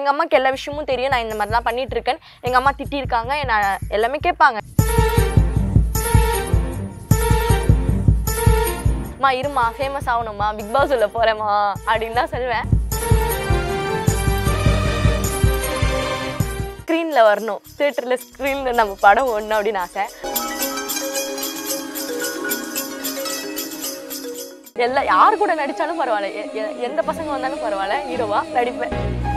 எங்க அம்மாக்கு எல்லா விஷயமும் தெரியும் நான் இந்த மாதிரிலாம் பண்ணிட்டு இருக்கேன் எங்க அம்மா திட்டியிருக்காங்க என்ன எல்லாமே கேட்பாங்க அம்மா இருமா ஃபேமஸ் ஆகணுமா பிக் பாஸ் உள்ள போறேம்மா அப்படின்னு தான் சொல்லுவேன் ஸ்க்ரீனில் வரணும் தேட்டரில் ஸ்க்ரீனில் நம்ம படம் ஓடணும் அப்படின்னு ஆசை எல்லா யார் கூட நடிச்சாலும் பரவாயில்ல எ- எ- எந்த பசங்க வந்தாலும் பரவாயில்ல ஹீரோவா நடிப்பேன்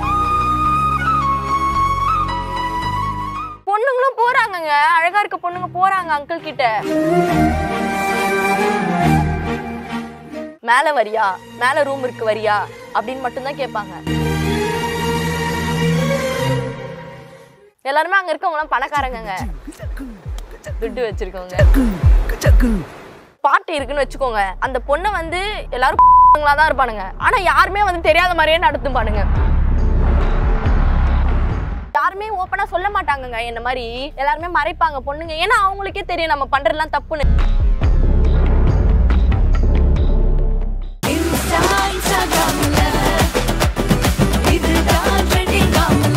பொண்ணுங்களும் போறாங்கங்க அழகா இருக்க பொண்ணுங்க போறாங்க அங்கிள் கிட்ட மேல வரியா மேல ரூம் இருக்கு வரியா அப்படின்னு மட்டும்தான் கேட்பாங்க எல்லாருமே அங்க இருக்கவங்களாம் பணக்காரங்கங்க துட்டு வச்சிருக்கவங்க பாட்டு இருக்குன்னு வச்சுக்கோங்க அந்த பொண்ணை வந்து எல்லாரும் தான் இருப்பானுங்க ஆனா யாருமே வந்து தெரியாத மாதிரியே நடத்தும் பானுங்க யாருமே ஓப்பனா சொல்ல மாட்டாங்கங்க என்ன மாதிரி எல்லாருமே மறைப்பாங்க பொண்ணுங்க ஏன்னா அவங்களுக்கே தெரியும் நம்ம பண்றதெல்லாம் தப்புன்னு இன்ஸ்டா இன்ஸ்டாகிராம்ல இதுதான் ட்ரெண்டிங் ஆகல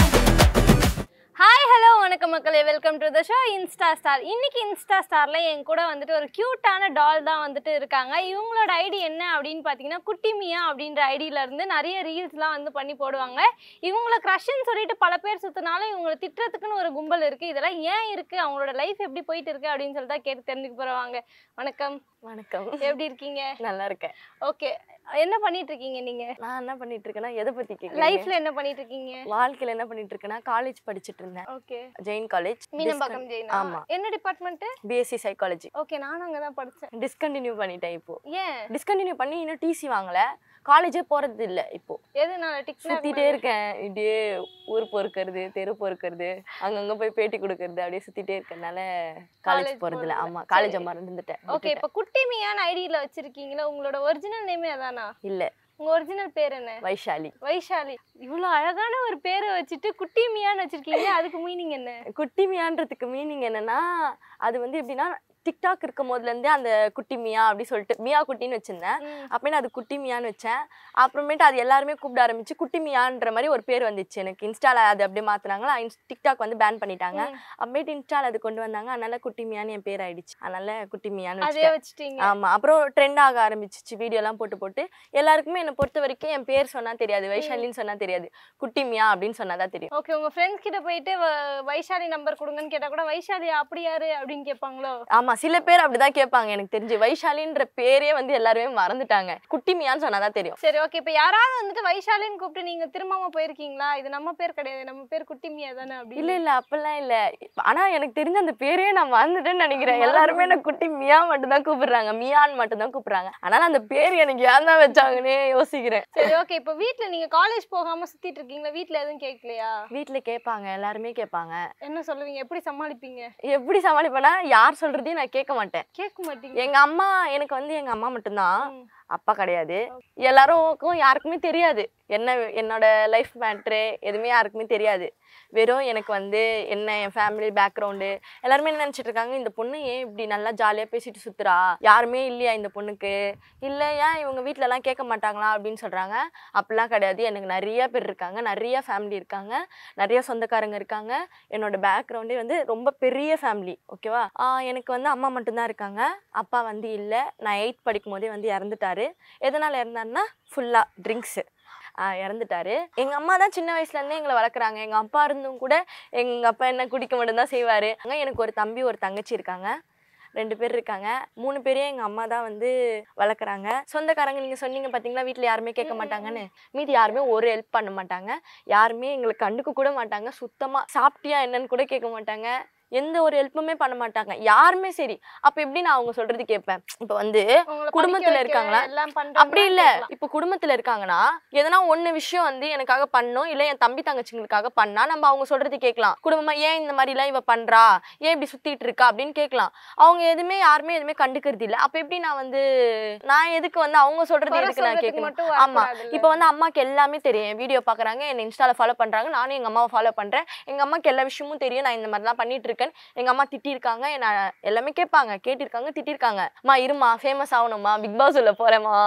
ஹாய் ஹலோ வணக்கம் மக்களே welcome to the show Insta star இன்னைக்கு இன்ஸ்டா ஸ்டார்ல என் கூட வந்துட்டு ஒரு கியூட்டான டால் தான் வந்துட்டு இருக்காங்க இவங்களோட ஐடி என்ன அப்படின்னு பார்த்தீங்கன்னா குட்டி மியா அப்படின்ற ஐடியில இருந்து நிறைய ரீல்ஸ்லாம் வந்து பண்ணி போடுவாங்க இவங்கள க்ரஷ்ன்னு சொல்லிட்டு பல பேர் சுத்தினாலும் இவங்களை திட்டுறதுக்குன்னு ஒரு கும்பல் இருக்கு இதெல்லாம் ஏன் இருக்கு அவங்களோட லைஃப் எப்படி போயிட்டு இருக்கு அப்படின்னு சொல்லிட்டு தான் கேட்டு தெரிஞ்சுக்க போறவாங்க வணக்கம் வணக்கம் எப்படி இருக்கீங்க நல்லா இருக்கேன் ஓகே என்ன பண்ணிட்டு இருக்கீங்க நீங்க நான் என்ன பண்ணிட்டு இருக்கேன்னா எதை பத்தி கேட்க லைஃப்ல என்ன பண்ணிட்டு இருக்கீங்க வாழ்க்கையில என்ன பண்ணிட்டு இருக்கேன்னா காலேஜ் படிச்சிட்டு இருந்தேன் ஓகே ஜெயின் காலேஜ் மீனம்பாக்கம் ஜெயினா ஆமா. என்ன டிபார்ட்மெண்ட் பிஎஸ்சி சைக்காலஜி ஓகே நானும் அங்கே தான் படித்தேன் டிஸ்கண்டினியூ பண்ணிட்டேன் இப்போ ஏன் டிஸ்கண்டினியூ பண்ணி இன்னும் டிசி வாங்கல காலேஜே போறது இல்ல இப்போ எதுனால டிக்டாக் சுத்திட்டே இருக்கேன் இப்படியே ஊர் பொறுக்கிறது தெரு பொறுக்கிறது அங்கங்க போய் பேட்டி கொடுக்கறது அப்படியே சுத்திட்டே இருக்கறனால காலேஜ் College போறது இல்ல போறதில்ல. ஆமா காலேஜ சரி. மறந்துட்டேன் ஓகே விட்டுட்டேன். இப்போ குட்டிமியான ஐடியில வச்சிருக்கீங்களா உங்களோட ஒரிஜினல் நேமே அதானா இல்ல உங்க ஒரிஜினல் பேர் என்ன வைஷாலி வைஷாலி இவ்வளோ அழகான ஒரு பேரை வச்சுட்டு குட்டிமியான்னு வச்சிருக்கீங்க அதுக்கு மீனிங் என்ன குட்டி மியான்றதுக்கு மீனிங் என்னன்னா அது வந்து எப்படின்னா டிக்டாக் இருக்கும் போதுல இருந்தே அந்த குட்டி மியா அப்படி சொல்லிட்டு மியா குட்டின்னு வச்சிருந்தேன் ம். அப்பயே அது குட்டி மியான்னு வச்சேன் அப்புறமேட்டு அது எல்லாருமே கூப்பிட ஆரம்பிச்சு குட்டி மியான்ற மாதிரி ஒரு பேர் வந்துச்சு எனக்கு இன்ஸ்டால அது அப்படியே மாத்துனாங்களா இன்ஸ்- டிக்டாக் வந்து பேன் பண்ணிட்டாங்க ம். அப்புறமேட்டு இன்ஸ்டால அது கொண்டு வந்தாங்க அதனால குட்டி மியான்னு என் பேர் ஆயிடுச்சு அதனால குட்டி மியான்னு அதே வச்சுட்டேன் வச்சுட்டீங்க ஆமா அப்புறம் ட்ரெண்ட் ஆக ஆரம்பிச்சிச்சு வீடியோ எல்லாம் போட்டு போட்டு எல்லாருக்குமே என்னை பொறுத்த வரைக்கும் என் பேர் சொன்னா தெரியாது வைஷாலின்னு சொன்னா தெரியாது குட்டி மியா அப்படின்னு சொன்னாதான் தெரியும் ஓகே உங்க ஃப்ரெண்ட்ஸ் கிட்ட போயிட்டு வ- வைஷாலி நம்பர் கொடுங்கன்னு கேட்டா கூட வைஷாலி அப்படி யாரு அப்படின்னு கேட்பாங்களோ ஆமா சில பேர் அப்படிதான் கேட்பாங்க எனக்கு தெரிஞ்சு வைஷாலின்ற பேரே வந்து எல்லாருமே மறந்துட்டாங்க குட்டி மியான்னு சொன்னாதான் தெரியும் சரி ஓகே இப்போ யாராவது வந்துட்டு வைஷாலின்னு கூப்பிட்டு நீங்க திரும்பாம போயிருக்கீங்களா இது நம்ம பேர் கிடையாது நம்ம பேர் குட்டிமியா தானே அப்படி இல்ல இல்ல அப்பெல்லாம் இல்ல ஆனா எனக்கு தெரிஞ்ச அந்த பேரே நான் மறந்துட்டேன்னு நினைக்கிறேன் எல்லாருமே என்ன குட்டி மியா மட்டும் தான் கூப்பிடுறாங்க மியான்னு மட்டும் தான் கூப்பிடுறாங்க ஆனாலும் அந்த பேர் எனக்கு ஏன் தான் வச்சாங்கன்னே யோசிக்கிறேன் சரி ஓகே இப்போ வீட்ல நீங்க காலேஜ் போகாம சுத்திட்டு இருக்கீங்களா வீட்ல எதுவும் கேட்கலையா வீட்ல கேட்பாங்க எல்லாருமே கேட்பாங்க என்ன சொல்லுவீங்க எப்படி சமாளிப்பீங்க எப்படி சமாளிப்பேன்னா யார் சொல்றதையும் நான் கேட்க மாட்டேன் கேட்க மாட்டீங்க எங்க அம்மா எனக்கு வந்து எங்க அம்மா மட்டும்தான் ம். அப்பா கிடையாது எல்லாருக்கும் யாருக்குமே தெரியாது என்ன என்னோட லைஃப் மேட்ரு எதுவுமே யாருக்குமே தெரியாது வெறும் எனக்கு வந்து என்ன என் ஃபேமிலி பேக்ரவுண்டு எல்லாருமே என்ன நினச்சிட்டு இருக்காங்க இந்த பொண்ணு ஏன் இப்படி நல்லா ஜாலியாக பேசிட்டு சுத்துறா யாருமே இல்லையா இந்த பொண்ணுக்கு இல்லை ஏன் இவங்க வீட்டிலலாம் கேட்க மாட்டாங்களா அப்படின்னு சொல்கிறாங்க அப்படிலாம் கிடையாது எனக்கு நிறைய பேர் இருக்காங்க நிறைய ஃபேமிலி இருக்காங்க நிறைய சொந்தக்காரங்க இருக்காங்க என்னோட பேக்ரவுண்டே வந்து ரொம்ப பெரிய ஃபேமிலி ஓகேவா எனக்கு வந்து அம்மா மட்டும்தான் இருக்காங்க அப்பா வந்து இல்லை நான் எயித் படிக்கும் போதே வந்து இறந்துட்டாரு எதனால் இறந்தாருன்னா ஃபுல்லாக ட்ரிங்க்ஸு இறந்துட்டாரு எங்கள் அம்மா தான் சின்ன வயசுலேருந்தே எங்களை வளர்க்குறாங்க எங்கள் அப்பா இருந்தும் கூட எங்கள் அப்பா என்ன குடிக்க மட்டும்தான் செய்வார் எனக்கு ஒரு தம்பி ஒரு தங்கச்சி இருக்காங்க ரெண்டு பேர் இருக்காங்க மூணு பேரையும் எங்கள் அம்மா தான் வந்து வளர்க்குறாங்க சொந்தக்காரங்க நீங்கள் சொன்னீங்க பார்த்தீங்களா வீட்டில் யாருமே கேட்க மாட்டாங்கன்னு மீதி யாருமே ஒரு ஹெல்ப் பண்ண மாட்டாங்க யாருமே எங்களை கண்டுக்க கூட மாட்டாங்க சுத்தமாக சாப்பிட்டியா என்னன்னு கூட கேட்க மாட்டாங்க எந்த ஒரு ஹெல்ப்புமே பண்ண மாட்டாங்க யாருமே சரி அப்போ எப்படி நான் அவங்க சொல்றது கேட்பேன் இப்போ வந்து உங்களை படிக்க குடும்பத்துல வைக்க இருக்காங்களா? எல்லாம் அப்படி இல்ல பண்றாங்க இப்போ குடும்பத்துல இருக்காங்கன்னா எதனா ஒண்ணு விஷயம் வந்து எனக்காக பண்ணணும் இல்ல என் தம்பி தங்கச்சிங்களுக்காக பண்ணா நம்ம அவங்க சொல்றது கேட்கலாம் குடும்பமா ஏன் இந்த மாதிரி எல்லாம் இவ பண்றா ஏன் இப்படி சுத்திட்டு இருக்கா அப்படின்னு கேட்கலாம் அவங்க எதுவுமே யாருமே எதுவுமே கண்டுக்கிறது இல்ல அப்ப எப்படி நான் வந்து நான் எதுக்கு வந்து அவங்க சொல்றது குறை எதுக்கு நான் சொல்றதுக்கு கேட்கணும் மட்டும் ஆமா வரக்கூடாதுல்ல. இப்போ வந்து அம்மாக்கு எல்லாமே தெரியும் வீடியோ பாக்குறாங்க என்ன இன்ஸ்டால ஃபாலோ பண்றாங்க நானும் எங்க அம்மாவை ஃபாலோ பண்றேன் எங்க அம்மாக்கு எல்லா விஷயமும் தெரியும் நான் இந்த மாதிரிலாம் பண்ணிட்டு இருக்கேன் எங்க அம்மா திட்டியிருக்காங்க என்ன எல்லாமே கேட்பாங்க கேட்டிருக்காங்க திட்டிருக்காங்க அம்மா இருமா ஃபேமஸ் ஆகணுமா பிக் பாஸ் உள்ள போறேம்மா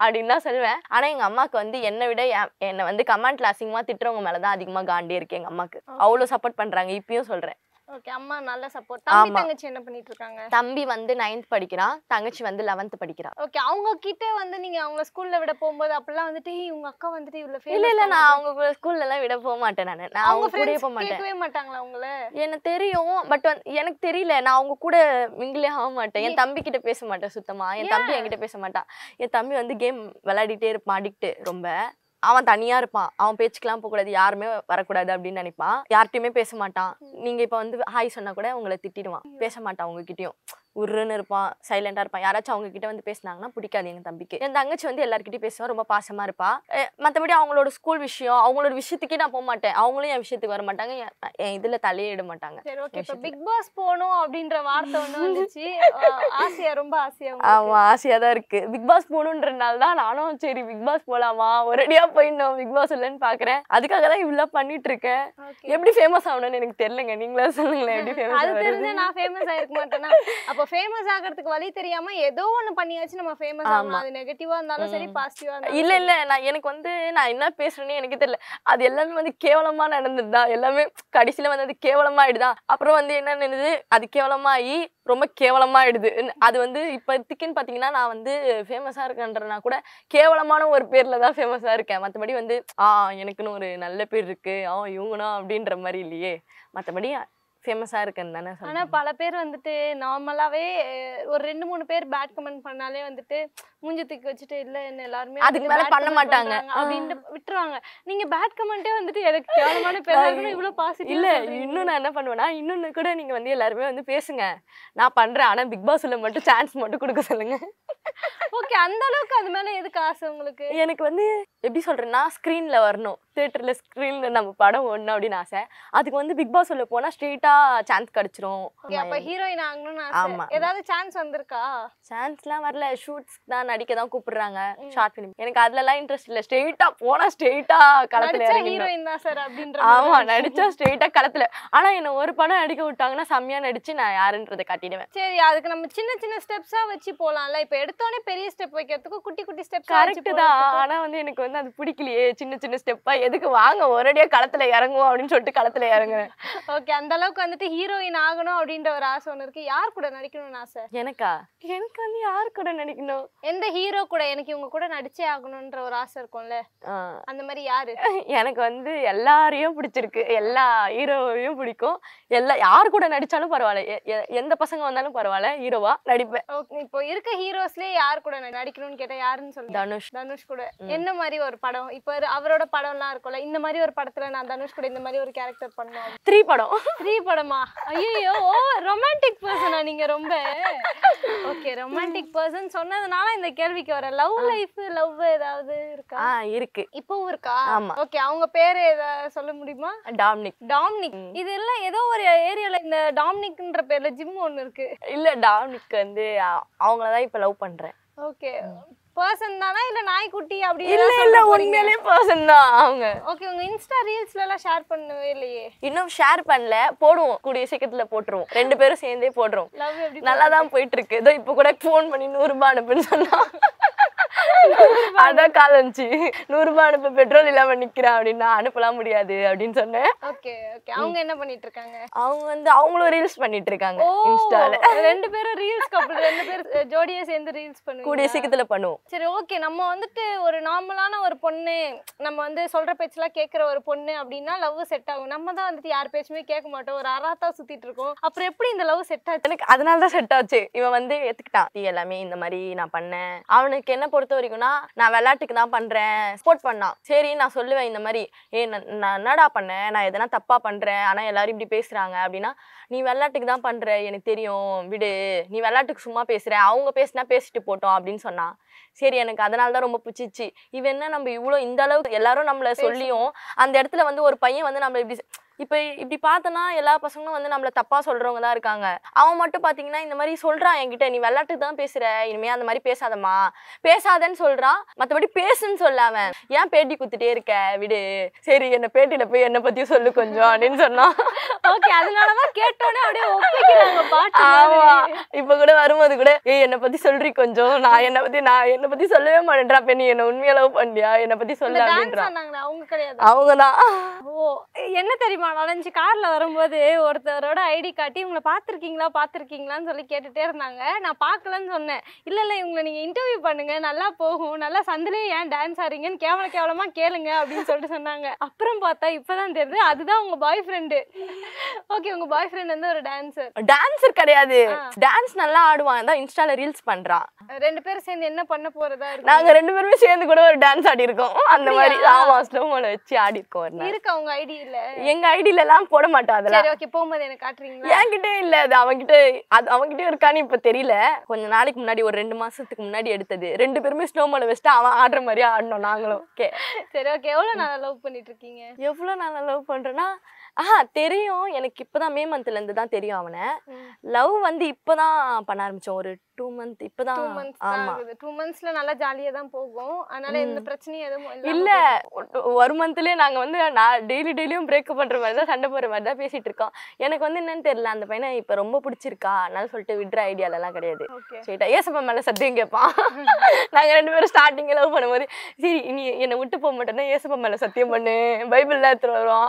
அப்படின்னு தான் சொல்லுவேன் ஆனா எங்க அம்மாக்கு வந்து என்னை விட என்- என்னை வந்து கமெண்ட்ல அசிங்கமா திட்டுறவங்க மேலதான் அதிகமா காண்டே இருக்கு எங்க அம்மாக்கு அவ்வளவு சப்போர்ட் பண்றாங்க இப்பயும் சொல்றேன் ஓகே அம்மா நல்ல சப்போர்ட் தம்பி ஆமா. தங்கச்சி என்ன பண்ணிட்டு இருக்காங்க தம்பி வந்து நைன்த் படிக்கிறான் தங்கச்சி வந்து லெவன்த் படிக்கிறா ஓகே அவங்க கிட்ட வந்து நீங்க அவங்க ஸ்கூல்ல விட போகும்போது அப்பெல்லாம் வந்துட்டு "ஏய், உங்க அக்கா வந்துட்டு இவ்வளவு famous இல்ல இல்ல ஆ நான் வந்துட்டு." அவங்க ஸ்கூல்ல எல்லாம் விட போக மாட்டேன் நானு நான் அவங்க அவங்க கூடயே ஃப்ரெண்ட்ஸ் போக மாட்டேன் கேட்கவே மாட்டாங்களா உங்கள எனக்கு தெரியும் பட் வந்து எனக்கு தெரியல நான் அவங்க கூட மிங்கிலே ஆக மாட்டேன் என் தம்பி கிட்ட பேச மாட்டேன் சுத்தமா என் தம்பி என்கிட்ட பேச மாட்டான் என் தம்பி வந்து கேம் விளையாடிட்டே இருப்பான் அடிக்ட் ரொம்ப அவன் தனியா இருப்பான் அவன் பேச்சுக்கெல்லாம் போகக்கூடாது யாருமே வரக்கூடாது அப்படின்னு நினைப்பான் யார்கிட்டயுமே பேச மாட்டான் நீங்க இப்ப வந்து ஹாய் சொன்னா கூட உங்களை திட்டிடுவான் பேச மாட்டான் உங்ககிட்டயும் உருன்னு இருப்பான் சைலண்டா இருப்பான் யாராச்சும் அவங்க கிட்ட வந்து பேசினாங்கன்னா பிடிக்காது எங்க தம்பிக்கு என் தங்கச்சி வந்து எல்லார்கிட்டயும் பேசுவா ரொம்ப பாசமா இருப்பா அஹ் மத்தபடி அவங்களோட ஸ்கூல் விஷயம் அவங்களோட விஷயத்துக்கே நான் போக மாட்டேன் அவங்களும் என் விஷயத்துக்கு வர மாட்டாங்க என் என் இதுல தலையிட மாட்டாங்க சரி ஓகே இப்ப விஷயத்துல. பிக் பாஸ் போகணும் அப்படின்ற வார்த்தை ஒண்ணு வந்துச்சு அஹ் ஆசையா ரொம்ப ஆசையா உங்களுக்கு? ஆமா ஆசையா தான் இருக்கு பிக் பாஸ் போகணுன்றனால தான் நானும் சரி பிக் பாஸ் போலாமா ஒரேடியா போயிடணும் பிக் பாஸ் இல்லைன்னு பாக்குறேன் அதுக்காக தான் இவ்வளவு பண்ணிட்டு இருக்கேன் Okay. எப்படி ஃபேமஸ் ஆகணும்னு எனக்கு தெரியலங்க நீங்களே சொல்லுங்களேன் எப்படி அது ஃபேமஸ் தெரிஞ்ச நான் ஃபேமஸ் ஆயிருக்க மாட்டேனா அப்ப ஃபேமஸ் ஆகிறதுக்கு வழி தெரியாம ஏதோ ஒண்ணு பண்ணியாச்சு நம்ம ஃபேமஸ் ஆகணும் ஆமா. அது நெகட்டிவா இருந்தாலும் சரி ம். பாசிட்டிவா இருந்தாலும் இல்ல இல்ல நான் எனக்கு வந்து நான் என்ன பேசுறேன்னு எனக்கு தெரியல அது எல்லாமே வந்து கேவலமா நடந்ததுதான் எல்லாமே கடைசியில வந்து அது கேவலமா ஆயிடுதான் அப்புறம் வந்து என்ன நினைது அது கேவலமாயி ரொம்ப கேவலமா ஆயிடுது அது வந்து இப்போதைக்குன்னு பாத்தீங்கன்னா நான் வந்து ஃபேமஸா இருக்கேன்றனா கூட கேவலமான ஒரு பேர்ல தான் ஃபேமஸா இருக்கேன் மத்தபடி வந்து ஆ எனக்குன்னு ஒரு நல்ல பேர் இருக்கு ஆ இவங்கனா அப்படின்ற மாதிரி இல்லையே மத்தபடி ஃபேமஸா இருக்கேன்னு தானே ஆனா சொல்றேன் பல பேர் வந்துட்டு நார்மலாவே ஒரு ரெண்டு மூணு பேர் பேட் கமெண்ட் பண்ணாலே வந்துட்டு மூஞ்சி தூக்கி வச்சுட்டு இல்ல என்ன எல்லாருமே அதுக்கு வந்துட்டு மேல bad பண்ண comment மாட்டாங்க. பண்றாங்க அப்படின்ட்டு விட்டுருவாங்க நீங்க பேட் கமெண்டே வந்துட்டு எனக்கு கேவலமான பேரா இருக்கணும் இவ்வளவு பாசிட்டிவ் இல்ல இன்னும் நான் என்ன பண்ணுவேன்னா இன்னொன்னு கூட நீங்க வந்து எல்லாருமே வந்து பேசுங்க நான் பண்றேன் ஆனா பிக் பாஸ்ல மட்டும் சான்ஸ் மட்டும் கொடுக்க சொல்லுங்க ஓகே அந்த அளவுக்கு அது மேல எதுக்கு ஆசை உங்களுக்கு எனக்கு வந்து எப்படி சொல்றேன்னா ஸ்க்ரீன்ல வரணும் தியேட்டர்ல ஸ்க்ரீன்ல நம்ம படம் ஓடணும் அப்படின்னு ஆசை அதுக்கு வந்து பிக் பாஸ் உள்ள போனா ஸ்ட்ரெயிட்டா சான்ஸ் கிடைச்சிரும் Okay, அப்ப ஹீரோயின் ஆகணும்னு ஆமா. ஆசை ஏதாவது சான்ஸ் வந்திருக்கா சான்ஸ்லாம் வரல ஷூட்ஸ் தான் நடிக்க தான் கூப்பிடுறாங்க ஷார்ட் ஃபிலிம் எனக்கு அதுலலாம் இன்ட்ரெஸ்ட் இல்ல ஸ்ட்ரெயிட்டா போனா ஸ்ட்ரெயிட்டா களத்துல நடிச்சா இறங்கிடணும் ஹீரோயின் தான் சார் அப்படின்ற ஆமா மாதிரி. நடிச்சா ஸ்ட்ரெயிட்டா களத்துல ஆனா என்ன ஒரு படம் நடிக்க விட்டாங்கன்னா செம்மையா நடிச்சு நான் யாருன்றதை காட்டிடுவேன் சரி அதுக்கு நம்ம சின்ன சின்ன ஸ்டெப்ஸா வச்சு போலாம்ல இப்ப எடுத்தோடனே பெரிய ஸ்டெப் வைக்கிறதுக்கு குட்டி குட்டி ஸ்டெப்ஸ் கரெக்ட் தான் ஆனா வந்து எனக்கு வந்து அது பிடிக்கலையே சின்ன சின்ன ஸ்டெப்பா எதுக்கு வாங்க ஒரேடியா களத்துல இறங்குவோம் அப்படின்னு சொல்லிட்டு களத்துல இறங்குறேன் ஓகே அந்த அளவுக்கு வந்துட்டு ஹீரோயின் ஆகணும் அப்படின்ற ஒரு ஆசை ஒண்ணு இருக்கு யார் கூட நடிக்கணும்னு ஆசை எனக்கா எனக்கு வந்து யாரு கூட நடிக்கணும் எந்த ஹீரோ கூட எனக்கு இவங்க கூட நடிச்சே ஆகணும்ன்ற ஒரு ஆசை இருக்கும்ல ஆஹ் அந்த மாதிரி யாரு எனக்கு வந்து எல்லாரையும் பிடிச்சிருக்கு எல்லா ஹீரோவையும் பிடிக்கும் எல்லா யார் கூட நடிச்சாலும் பரவாயில்ல எ- எ- எந்த பசங்க வந்தாலும் பரவாயில்ல ஹீரோவா நடிப்பேன் ஓகே இப்போ இருக்க ஹீரோஸ்லயே யார் கூட நடி- நடிக்கணும்னு கேட்டா யாருன்னு சொல்லுங்க தனுஷ் தனுஷ் கூட என்ன மாதிரி ஒரு படம் இப்போ ஒரு- அவரோட படம்லாம் இருக்கும்ல இந்த மாதிரி ஒரு படத்துல நான் தனுஷ் கூட இந்த மாதிரி ஒரு கேரக்டர் பண்ணுவோம் த்ரீ படம் த்ரீ படமா ஐயோ ஓ ரொமான்டிக் பர்சனா நீங்க ரொம்ப ஓகே ரொமான்டிக் பர்சன் சொன்னதுனால இந்த கேள்விக்கு வர லவ் லைஃப் லவ் ஏதாவது இருக்கா ஆ இருக்கு இப்பவும் இருக்கா ஆமா. ஓகே அவங்க பேரு ஏதாவது சொல்ல முடியுமா டாமினிக் டாம்னிக் இது எல்லாம் ஏதோ ஒரு ஏரியால இந்த டாம்னிக்ன்ற பேர்ல ஜிம் ஒன்னு இருக்கு இல்ல டாமினிக் வந்து அ- அவங்களதான் இப்ப லவ் பண்றேன் ஓகே பர்சன் தானா இல்ல நாய்க்குட்டி அப்படி இல்ல இல்ல உண்மையிலேயே பர்சன் தான் அவங்க ஓகே உங்க இன்ஸ்டா ரீல்ஸ்ல எல்லாம் ஷேர் பண்ணவே இல்லையே இன்னும் ஷேர் பண்ணல போடுவோம் கூடிய சீக்கிரத்துல போட்டுருவோம் ரெண்டு பேரும் சேர்ந்தே போடுறோம் லவ் எப்படி நல்லா தான் போயிட்டு இருக்கு ஏதோ இப்ப கூட ஃபோன் பண்ணி நூறு ரூபாய் அனுப்புன்னு சொன்னா அதான் கால் வந்துச்சு நூறு ரூபாய் அனுப்ப பெட்ரோல் இல்லாம நிக்கிறேன் அப்படின்னா அனுப்பலாம் முடியாது அப்படின்னு சொன்னேன் ஓகே ஓகே அவங்க என்ன பண்ணிட்டு இருக்காங்க அவங்க வந்து அவங்களும் ரீல்ஸ் பண்ணிட்டு இருக்காங்க ஓ இன்ஸ்டால ரெண்டு பேரும் ரீல்ஸ் கப்பல் ரெண்டு பேரும் ஜோடியா சேர்ந்து ரீல்ஸ் கூடிய பண்ணுவீங்க சீக்கிரத்துல பண்ணுவோம் சரி ஓகே நம்ம வந்துட்டு ஒரு நார்மலான ஒரு பொண்ணு நம்ம வந்து சொல்ற பேச்செல்லாம் கேட்குற ஒரு பொண்ணு அப்படின்னா லவ் செட் ஆகும் நம்ம தான் வந்துட்டு யார் பேச்சுமே கேட்க மாட்டோம் ஒரு அராத்தா சுத்திட்டு இருக்கோம் அப்புறம் எப்படி இந்த லவ் செட் ஆச்சு எனக்கு அதனால தான் செட் ஆச்சு இவன் வந்து ஏத்துக்கிட்டான் "இது எல்லாமே இந்த மாதிரி நான் பண்ணேன் அவனுக்கு என்ன பொறுத்த வரைக்கும்னா நான் விளையாட்டுக்கு தான் பண்றேன் சப்போர்ட் பண்ணான் சரி நான் சொல்லுவேன் இந்த மாதிரி ஏ நான் நான் என்னடா பண்ணேன் நான் எதனா தப்பா பண்றேன் ஆனா எல்லாரும் இப்படி பேசுறாங்க அப்படின்னா நீ விளையாட்டுக்கு தான் பண்ற எனக்கு தெரியும் விடு நீ விளையாட்டுக்கு சும்மா பேசுற அவங்க பேசினா பேசிட்டு போட்டோம் அப்படின்னு சொன்னான் சரி எனக்கு அதனால தான் ரொம்ப பிடிச்சிச்சு இவன் என்ன நம்ம இவ்வளோ இந்த அளவுக்கு எல்லாரும் நம்மள சொல்லியும் அந்த இடத்துல வந்து ஒரு பையன் வந்து நம்மள இப்படி இப்போ இப்படி பார்த்தனா எல்லா பசங்களும் வந்து நம்மள தப்பா சொல்றவங்க தான் இருக்காங்க அவன் மட்டும் பாத்தீங்கன்னா இந்த மாதிரி சொல்றான் என்கிட்ட நீ விளையாட்டுக்கு தான் பேசுற இனிமே அந்த மாதிரி பேசாதம்மா பேசாதன்னு சொல்றான் மத்தபடி பேசுன்னு சொல்ல அவன் ஏன் பேட்டி குத்துட்டே இருக்க விடு சரி என்ன பேட்டியில போய் என்ன பத்தியும் சொல்லு கொஞ்சம் அப்படின்னு சொன்னான் ஓகே அதனாலதான் கேட்டோன்னே அப்படியே ஒப்பிக்கிறாங்க பாட்டு ஆமா மாதிரி. இப்ப கூட வரும்போது கூட ஏய் என்னை பத்தி சொல்றி கொஞ்சம் நான் என்னை பத்தி நான் என்னை பத்தி சொல்லவே மாட்டேன்றா அப்ப நீ என்ன உண்மையா லவ் பண்ணியா என்னை பத்தி இந்த சொல்ல டான்ஸ் அப்படின்றா ஆனாங்களே அவங்க கிடையாது அவங்கதான் ஓ என்ன தெரியுமா நாலஞ்சு கார்ல வரும்போது ஒருத்தரோட ஐடி காட்டி இவங்களை பார்த்துருக்கீங்களா பார்த்துருக்கீங்களான்னு சொல்லி கேட்டுட்டே இருந்தாங்க நான் பார்க்கலன்னு சொன்னேன் இல்ல இல்ல இவங்களை நீங்க இன்டர்வியூ பண்ணுங்க நல்லா போகும் நல்லா சந்திலே ஏன் டான்ஸ் ஆடுறீங்கன்னு கேவல கேவலமா கேளுங்க அப்படின்னு சொல்லிட்டு சொன்னாங்க அப்புறம் பார்த்தா இப்பதான் தெரியுது அதுதான் உங்க பாய் ஃப்ரெண்டு ஓகே உங்க பாய் ஃப்ரெண்ட் வந்து ஒரு டான்சர் டான்சர் கிடையாது ஆ. டான்ஸ் நல்லா ஆடுவான் தான் இன்ஸ்டால ரீல்ஸ் பண்றான் ரெண்டு பேரும் சேர்ந்து என்ன பண்ண போறதா இருக்கு நாங்க ரெண்டு பேருமே சேர்ந்து கூட ஒரு டான்ஸ் ஆடி இருக்கோம் அந்த மாதிரி அப்படியா? ஆமா ஸ்லோமோல வச்சு ஆடி இருக்கோம் ஒரு நாள் இருக்கு அவங்க ஐடி இல்ல எங்க ஐடியில எல்லாம் போட மாட்டோம் அதெல்லாம் சரி ஓகே போகும்போது எனக்கு காட்டுறீங்களா என்கிட்ட இல்ல அது அவன்கிட்ட அது அவன்கிட்ட இருக்கான்னு இப்ப தெரியல கொஞ்ச நாளைக்கு முன்னாடி ஒரு ரெண்டு மாசத்துக்கு முன்னாடி எடுத்தது ரெண்டு பேருமே ஸ்னோமோல வச்சுட்டு அவன் ஆடுற மாதிரி ஆடினோம் நாங்களும் ஓகே சரி ஓகே எவ்வளவு நாளா லவ் பண்ணிட்டு இருக்கீங்க எவ்வளவு நாளா லவ் பண்றேன்னா ஆஹா தெரியும் எனக்கு இப்பதான் மே மந்த்ல இருந்து தான் தெரியும் அவனை லவ் வந்து இப்பதான் பண்ண ஆரம்பிச்சோம் ஒரு டூ மந்த் டூ இப்பதான் மந்த்ஸ் தான் ஆமா ஆகுது டூ மந்த்ஸ்ல நல்லா ஜாலியா தான் போகும் அதனால எந்த பிரச்சனையும் எதுவும் இல்லாம இல்ல ஒரு- ஒரு மந்த்லயே நாங்க வந்து நான் டெய்லி டெய்லியும் பிரேக்கப் பண்ற மாதிரி தான் சண்டை போடுற மாதிரி தான் பேசிட்டு இருக்கோம் எனக்கு வந்து என்னன்னு தெரியல அந்த பையனை இப்ப ரொம்ப பிடிச்சிருக்கா அதனால சொல்லிட்டு விடுற ஐடியால எல்லாம் கிடையாது ஓகே ஸ்ட்ரெயிட்டா ஏசப்பா மேல சத்தியம் கேட்பான் நாங்க ரெண்டு பேரும் ஸ்டார்டிங் லவ் பண்ணும்போது சரி நீ என்னை விட்டு போக மாட்டேன்னா ஏசப்பா மேல சத்தியம் பண்ணு பைபிள்ல எடுத்துட்டு வருவோம்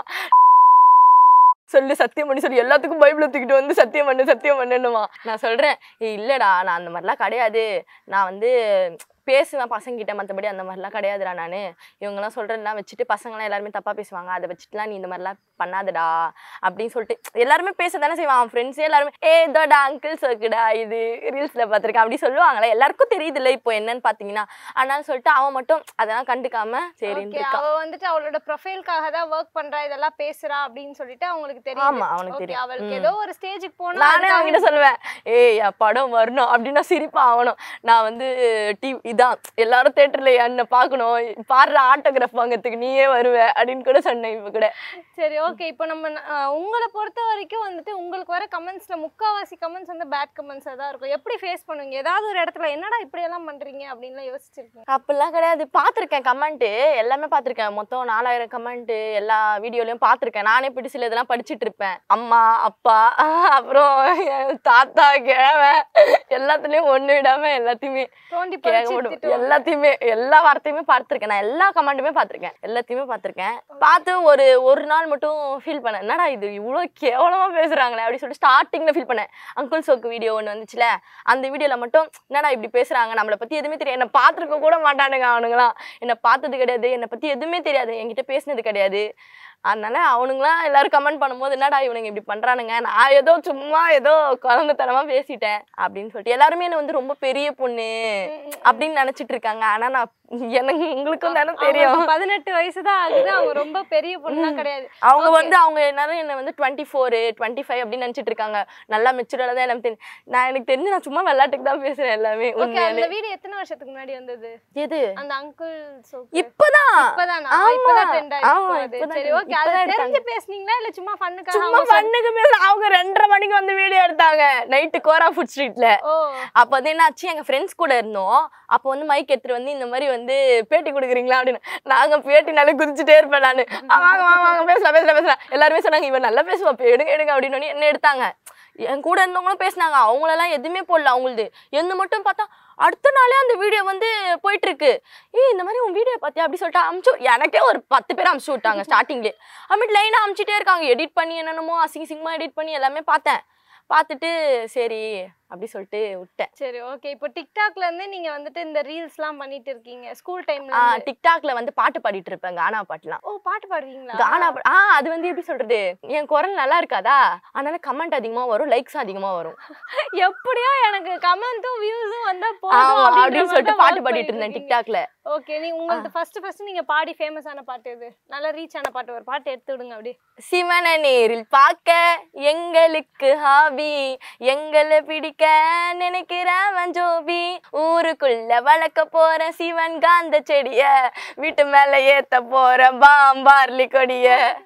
சொல்லு சத்தியம் பண்ணி சொல்லி எல்லாத்துக்கும் பைபிளை தூக்கிட்டு வந்து சத்தியம் பண்ணு சத்தியம் பண்ணுன்னுமா நான் சொல்றேன் ஏய் இல்லடா நான் அந்த மாதிரிலாம் கிடையாது நான் வந்து பேசுவேன் பசங்கிட்ட மற்றபடி அந்த மாதிரிலாம் கிடையாதுடா நான் இவங்கெல்லாம் சொல்கிறதெல்லாம் வச்சுட்டு பசங்களாம் எல்லாருமே தப்பாக பேசுவாங்க அதை வச்சுட்டுலாம் நீ இந்த மாதிரிலாம் பண்ணாதடா அப்படின்னு சொல்லிட்டு எல்லாருமே பேச தானே செய்வான் அவன் ஃப்ரெண்ட்ஸே எல்லாருமே ஏ இதோட அங்கிள் சோக்குடா இது ரீல்ஸில் பார்த்துருக்கேன் அப்படி சொல்லுவாங்களே எல்லாருக்கும் தெரியுதுல்ல இப்போ என்னன்னு பார்த்தீங்கன்னா அதனால சொல்லிட்டு அவன் மட்டும் அதெல்லாம் கண்டுக்காம சரின்னு ஓகே இருக்கான் அவ வந்துட்டு அவளோட ப்ரொஃபைல்காக தான் ஒர்க் பண்றா இதெல்லாம் பேசுறா அப்படின்னு சொல்லிட்டு அவங்களுக்கு தெரியும் ஆமா, அவனுக்கு தெரியும். அவளுக்கு ம். ஏதோ ஒரு ஸ்டேஜுக்கு போனா நானே அதுக்கு அவன்கிட்ட சொல்லுவேன் ஏய் என் படம் வரணும் அப்படின்னா சிரிப்பா ஆகணும் நான் வந்து டி இதான் எல்லாரும் தேட்டர்ல என்ன பார்க்கணும் பாடுற ஆட்டோகிராஃப் வாங்குறதுக்கு நீயே வருவ அப்படின்னு கூட சொன்னேன் இப்ப கூட சரி ஓகே இப்போ நம்ம அஹ், உங்களை பொறுத்த வரைக்கும் வந்துட்டு உங்களுக்கு வர கமெண்ட்ஸ்ல முக்காவாசி கமெண்ட்ஸ் வந்து பேட் கமெண்ட்ஸா தான் இருக்கும் எப்படி ஃபேஸ் பண்ணுவீங்க ஏதாவது ஒரு இடத்துல என்னடா இப்படி எல்லாம் பண்றீங்க அப்படின்லாம் யோசிச்சிருக்கீங்க அப்படிலாம் கிடையாது பார்த்துருக்கேன் கமெண்ட் எல்லாமே பார்த்துருக்கேன் மொத்தம் நாலாயிரம் கமெண்ட் எல்லா வீடியோலயும் பார்த்துருக்கேன் நானே போயிட்டு சில இதெல்லாம் படிச்சுட்டு இருப்பேன் அம்மா அப்பா அப்புறம் என் தாத்தா கிழவன் எல்லாத்துலயும் ஒண்ணு விடாம எல்லாத்தையுமே தோண்டி கேட்க பறிச்சு முடியும் திட்டுவாங்க. எல்லாத்தையுமே எல்லா வார்த்தையுமே பார்த்துருக்கேன் நான் எல்லா கமெண்ட்டுமே பார்த்துருக்கேன் எல்லாத்தையுமே பார்த்துருக்கேன் பார்த்து ஒரு ஒரு நாள் மட்டும் ஃபீல் பண்ணேன் என்னடா இது இவ்வளோ கேவலமா பேசுறாங்களே அப்படி சொல்லிட்டு ஸ்டார்டிங்ல ஃபீல் பண்ணேன் அங்குள் சோக்கு வீடியோ ஒன்று வந்துச்சுல அந்த வீடியோல மட்டும் என்னடா இப்படி பேசுறாங்க நம்மளை பத்தி எதுவுமே தெரியாது என்னை பார்த்துருக்க கூட மாட்டானுங்க அவனுங்களாம் என்னை பார்த்தது கிடையாது என்னை பத்தி எதுவுமே தெரியாது என்கிட்ட பேசினது கிடையாது அதனால அவனுங்களாம் எல்லாரும் கமெண்ட் பண்ணும்போது என்னடா இவனுங்க இப்படி பண்றானுங்க நான் ஏதோ சும்மா ஏதோ குழந்தைத்தனமா பேசிட்டேன் அப்படின்னு சொல்லிட்டு எல்லாருமே என்ன வந்து ரொம்ப பெரிய பொண்ணு அப்படின்னு நினைச்சிட்டு இருக்காங்க ஆனா நான் எனக்கு உங்களுக்கும் தானே தெரியும் அவங்களுக்கு பதினெட்டு வயசு தான் ஆகுது அவங்க ரொம்ப பெரிய பொண்ணுலாம் கிடையாது அவங்க Okay. வந்து அவங்க எல்லாரும் என்ன வந்து டுவெண்ட்டி ஃபோர் டுவெண்ட்டி ஃபைவ் அப்படின்னு நினைச்சிட்டு இருக்காங்க நல்லா மெச்சூர்டாக தான் எனக்கு தெரியும் நான் எனக்கு தெரிஞ்சு நான் சும்மா விளையாட்டுக்கு தான் பேசுறேன் எல்லாமே ஓகே உண்மையாலே அந்த வீடியோ எத்தனை வருஷத்துக்கு முன்னாடி வந்தது எது அந்த அங்கிள் சோப்பு இப்பதான் இப்பதானா ஆமா. இப்பதான் ட்ரெண்ட் ஆமா, ஆயிடுச்சு இப்பதான் சரி trend. ஓகே அது இப்பதான் தெரிஞ்சு பேசுனீங்களா இல்ல சும்மா ஃபன்னுக்காக சும்மா பண்ணுக்கு பேச அவங்க ரெண்டரை மணிக்கு வந்து வீடியோ எடுத்தாங்க நைட்டு கோரா ஃபுட் ஸ்ட்ரீட்ல ஓ அப்போ வந்து என்னாச்சு எங்க ஃப்ரெண்ட்ஸ் கூட இருந்தோம் அப்போ வந்து மைக் எடுத்துட்டு வந்து இந்த மாதிரி வந்து பேட்டி கொடுக்குறீங்களா அப்படின்னு நாங்க பேட்டினாலே குதிச்சுட்டே இருப்பேன் நான் வாங்க வாங்க வாங்க பேசலாம் பேசலாம் பேசலாம் எல்லாருமே சொன்னாங்க இவன் நல்லா பேசுவா அப்ப எடுங்க எடுங்க அப்படின்னு உடனே என்ன எடுத்தாங்க என் கூட இருந்தவங்களும் பேசினாங்க அவங்களெல்லாம் எதுவுமே போடல அவங்களுது எந்த மட்டும் பார்த்தா அடுத்த நாளே அந்த வீடியோ வந்து போயிட்டு இருக்கு ஏய் இந்த மாதிரி உன் வீடியோ பார்த்தியா அப்படி சொல்லிட்டு அமுச்சு எனக்கே ஒரு பத்து பேர் அமுச்சு விட்டாங்க ஸ்டார்டிங்லேயே அப்புறம் லைனாக அமுச்சிட்டே இருக்காங்க எடிட் பண்ணி என்னென்னமோ அசிங்க சிங்கமாக எடிட் பண்ணி எல்லாமே பார்த்தேன் பார்த்துட்டு சரி அப்படி சொல்லிட்டு விட்டேன் சரி ஓகே இப்போ டிக்டாக்ல இருந்து நீங்க வந்துட்டு இந்த ரீல்ஸ்லாம் பண்ணிட்டு இருக்கீங்க ஸ்கூல் டைம்ல ஆ டிக்டாக்ல வந்து பாட்டு பாடிட்டு இருப்பேன் கானா பாட்டுலாம் ஓ பாட்டு பாடுவீங்களா கானா பா- ஆ அது வந்து எப்படி சொல்றது என் குரல் நல்லா இருக்காதா அதனால கமெண்ட் அதிகமா வரும் லைக்ஸ் அதிகமா வரும் எப்படியோ எனக்கு கமெண்ட்டும் வியூஸும் வந்தா ஆமா, போதும் அப்படின்னு சொல்லிட்டு பாட்டு பாடிட்டு இருந்தேன் டிக்டாக்ல ஓகே நீ உங்களுக்கு ஃபர்ஸ்ட் ஃபர்ஸ்ட் நீங்க பாடி ஃபேமஸ் ஆன பாட்டு எது நல்ல ரீச் ஆன பாட்டு ஒரு பாட்டு எடுத்து விடுங்க அப்படி சிவனை நேரில் பார்க்க எங்களுக்கு ஹாபி எங்களை பிடிக்க நினைக்கிறவன் ஜோபி ஊருக்குள்ள வளர்க்க போற சிவன் காந்த செடிய வீட்டு மேல ஏத்த போற பாம்பார்லி கொடிய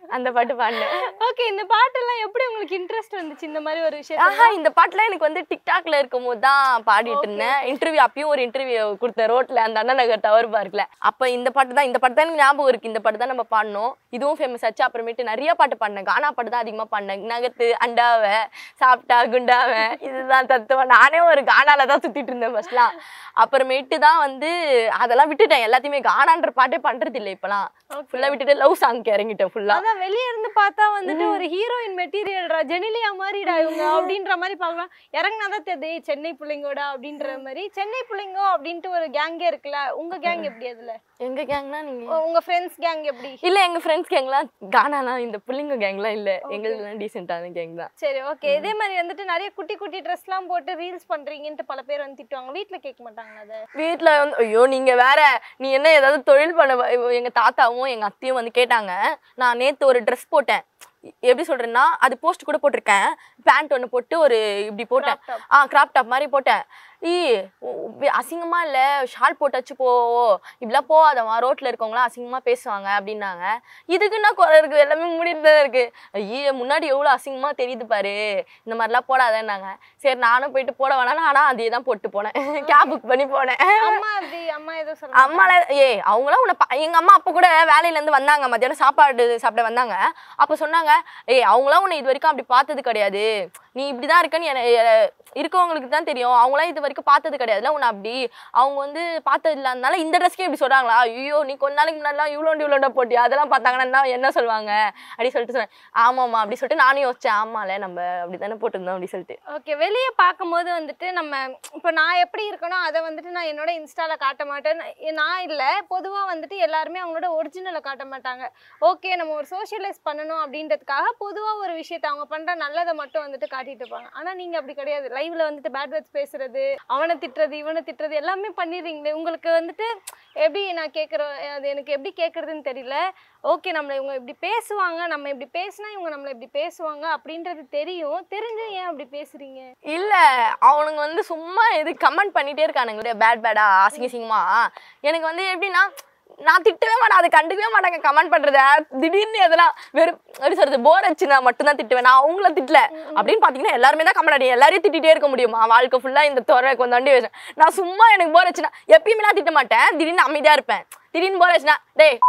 அந்த பாட்டு பாடினேன் ஓகே இந்த பாட்டெல்லாம் எப்படி உங்களுக்கு இன்ட்ரெஸ்ட் வந்துச்சு இந்த மாதிரி ஒரு விஷயம் ஆஹா இந்த பாட்டுலாம் எனக்கு வந்து டிக்டாக்ல இருக்கும் போது தான் பாடிட்டு இருந்தேன் இன்டர்வியூ அப்பயும் ஒரு இன்டர்வியூ கொடுத்தேன் ரோட்ல அந்த அண்ணா நகர் டவர் பார்க்ல அப்ப இந்த பாட்டு தான் இந்த பாட்டு தான் எனக்கு ஞாபகம் இருக்கு இந்த பாட்டு தான் நம்ம பாடினோம் இதுவும் ஃபேமஸ் ஆச்சு அப்புறமேட்டு நிறைய பாட்டு பாடினேன் கானா பாட்டு தான் அதிகமா பாடினேன் நகத்து அண்டாவ சாப்பிட்டா குண்டாவ இதுதான் தத்துவம் நானே ஒரு கானால தான் சுத்திட்டு இருந்தேன் ஃபர்ஸ்ட்லாம் அப்புறமேட்டு தான் வந்து அதெல்லாம் விட்டுட்டேன் எல்லாத்தையுமே கானான்ற பாட்டே பண்றது இல்லை இப்பெல்லாம் ஃபுல்லா விட்டுட்டு லவ் சாங்க்கு இறங்கிட்டேன் ஃபுல்லா அதான் வெளிய இருந்து பார்த்தா வந்துட்டு ஒரு ஹீரோயின் மெட்டீரியல்டா ஜெனிலியா மாதிரிடா இவங்க அப்படின்ற மாதிரி பார்க்கலாம் இறங்குனாதான் தெரியுது சென்னை பிள்ளைங்கோடா அப்படின்ற மாதிரி சென்னை பிள்ளைங்கோ அப்படின்ட்டு ஒரு கேங்கே இருக்குல்ல உங்க கேங் எப்படி அதுல எங்க கேங்னா நீங்க உ- உங்க ஃப்ரெண்ட்ஸ் கேங் எப்படி இல்ல எங்க ஃப்ரெண்ட்ஸ் கேங்லாம் கானாலாம் இந்த புள்ளிங்க கேங்லாம் இல்ல எங்களுக்குலாம் டீசென்டான கேங் தான் சரி ஓகே இதே மாதிரி வந்துட்டு நிறைய குட்டி குட்டி ட்ரெஸ்லாம் போட்டு ரீல்ஸ் பண்றீங்கன்ட்டு பல பேர் வந்து திட்டுவாங்க வீட்ல கேட்க மாட்டாங்களா அதை வீட்ல வந்து ஐயோ நீங்க வேற நீ என்ன ஏதாவது தொழில் பண்ண வ- இவ- எங்க தாத்தாவும் எங்க அத்தையும் வந்து கேட்டாங்க நான் நேத்து ஒரு ட்ரெஸ் போட்டேன் எ- எப்படி சொல்றேன்னா அது போஸ்ட் கூட போட்டிருக்கேன் பேண்ட் ஒன்று போட்டு ஒரு இப்படி போட்டேன் Crop top. ஆ கிராப் டாப் மாதிரி போட்டேன் ஈ உ- உ- அசிங்கமா இல்ல ஷால் போட்டாச்சு போ இப்படிலாம் போகாதவா ரோட்ல இருக்கவங்களாம் அசிங்கமா பேசுவாங்க அப்படின்னாங்க இதுக்கு என்ன குறை இருக்கு எல்லாமே மூடிட்டு தான் இருக்கு ஐயே முன்னாடி எவ்வளவு அசிங்கமா தெரியுது பாரு இந்த மாதிரிலாம் போடாதேன்னாங்க சரி நானும் போயிட்டு போட வேணாம் ஆனா அதே தான் போட்டு போனேன் கேப் புக் பண்ணி போனேன் அம்மா அப்படி அம்மா ஏதோ சொல்லுவாங்க அம்மால ஏ அவங்களாம் உன்னை பா- எங்க அம்மா அப்ப கூட வேலையில இருந்து வந்தாங்க மத்தியானம் சாப்பாடு சாப்பிட வந்தாங்க அப்ப சொன்னாங்க ஏய் அவங்களாம் உன்னை இது வரைக்கும் அப்படி பார்த்தது கிடையாது நீ இப்படிதான் இருக்கன்னு என- எ- இருக்கவங்களுக்கு தான் தெரியும் அவங்களாம் இது வரைக்கும் பார்த்தது கிடையாதுல உன்னை அப்படி அவங்க வந்து பார்த்தது இல்லாதனால இந்த ட்ரெஸ்க்கே இப்படி சொல்றாங்களா ஐயோ நீ கொஞ்ச நாளைக்கு முன்னாடிலாம் இவ்வளோண்டு இவ்வளோண்ட போட்டியா அதெல்லாம் பார்த்தாங்கன்னா என்ன- என்ன சொல்லுவாங்க அப்படி சொல்லிட்டு சொன்னேன் ஆமாம்மா அப்படி சொல்லிட்டு நானும் யோசிச்சேன் ஆமால நம்ம அப்படி தானே போட்டிருந்தோம் அப்படி சொல்லிட்டு ஓகே வெளியே பார்க்கும்போது வந்துட்டு நம்ம இப்போ நான் எப்படி இருக்கனோ அதை வந்துட்டு நான் என்னோட இன்ஸ்டால காட்ட மாட்டேன் நான் இல்லை பொதுவாக வந்துட்டு எல்லாருமே அவங்களோட ஒரிஜினலை காட்ட மாட்டாங்க ஓகே நம்ம ஒரு சோஷியலைஸ் பண்ணணும் அப்படின்றதுக்காக பொதுவாக ஒரு விஷயத்தை அவங்க பண்ணுற நல்லதை மட்டும் வந்துட்டு காட்டிட்டு இருப்பாங்க ஆனால் நீங்கள் அப்படி கிடையாது லைவ்ல வந்துட்டு பேட் வேர்ட்ஸ் பேசுறது அவனை திட்டுறது இவனை திட்டுறது எல்லாமே பண்ணிடுறீங்களே உங்களுக்கு வந்துட்டு எப்படி நான் கேட்குறேன் அது எனக்கு எப்படி கேட்குறதுன்னு தெரியல ஓகே நம்மளை இவங்க இப்படி பேசுவாங்க நம்ம இப்படி பேசினா இவங்க நம்மளை இப்படி பேசுவாங்க அப்படின்றது தெரியும் தெரிஞ்சு ஏன் அப்படி பேசுறீங்க இல்ல அவனுங்க வந்து சும்மா இது கமெண்ட் பண்ணிட்டே இருக்கானுங்க பேட் பேடா அசிங்க அசிங்கமா எனக்கு வந்து எப்படின்னா நான் திட்டவே மாட்டேன் அதை கண்டுக்கவே மாட்டாங்க கமெண்ட் பண்றத திடீர்னு எதெல்லாம் வெறும் எப்படி சொல்றது போர் அடிச்சுனா மட்டும்தான் திட்டுவேன் நான் அவங்கள திட்டல அப்படின்னு பாத்தீங்கன்னா எல்லாருமே தான் கமெண்ட் அடி எல்லாரையும் திட்டிட்டே இருக்க முடியுமா வாழ்க்கை ஃபுல்லா இந்த துறை கொஞ்சாண்டி வச்சேன் நான் சும்மா எனக்கு போர் அடிச்சுனா எப்பயுமே நான் திட்ட மாட்டேன் திடீர்னு அமைதியா இருப்பேன் திடீர்னு போர் அடிச்சுனா டேய்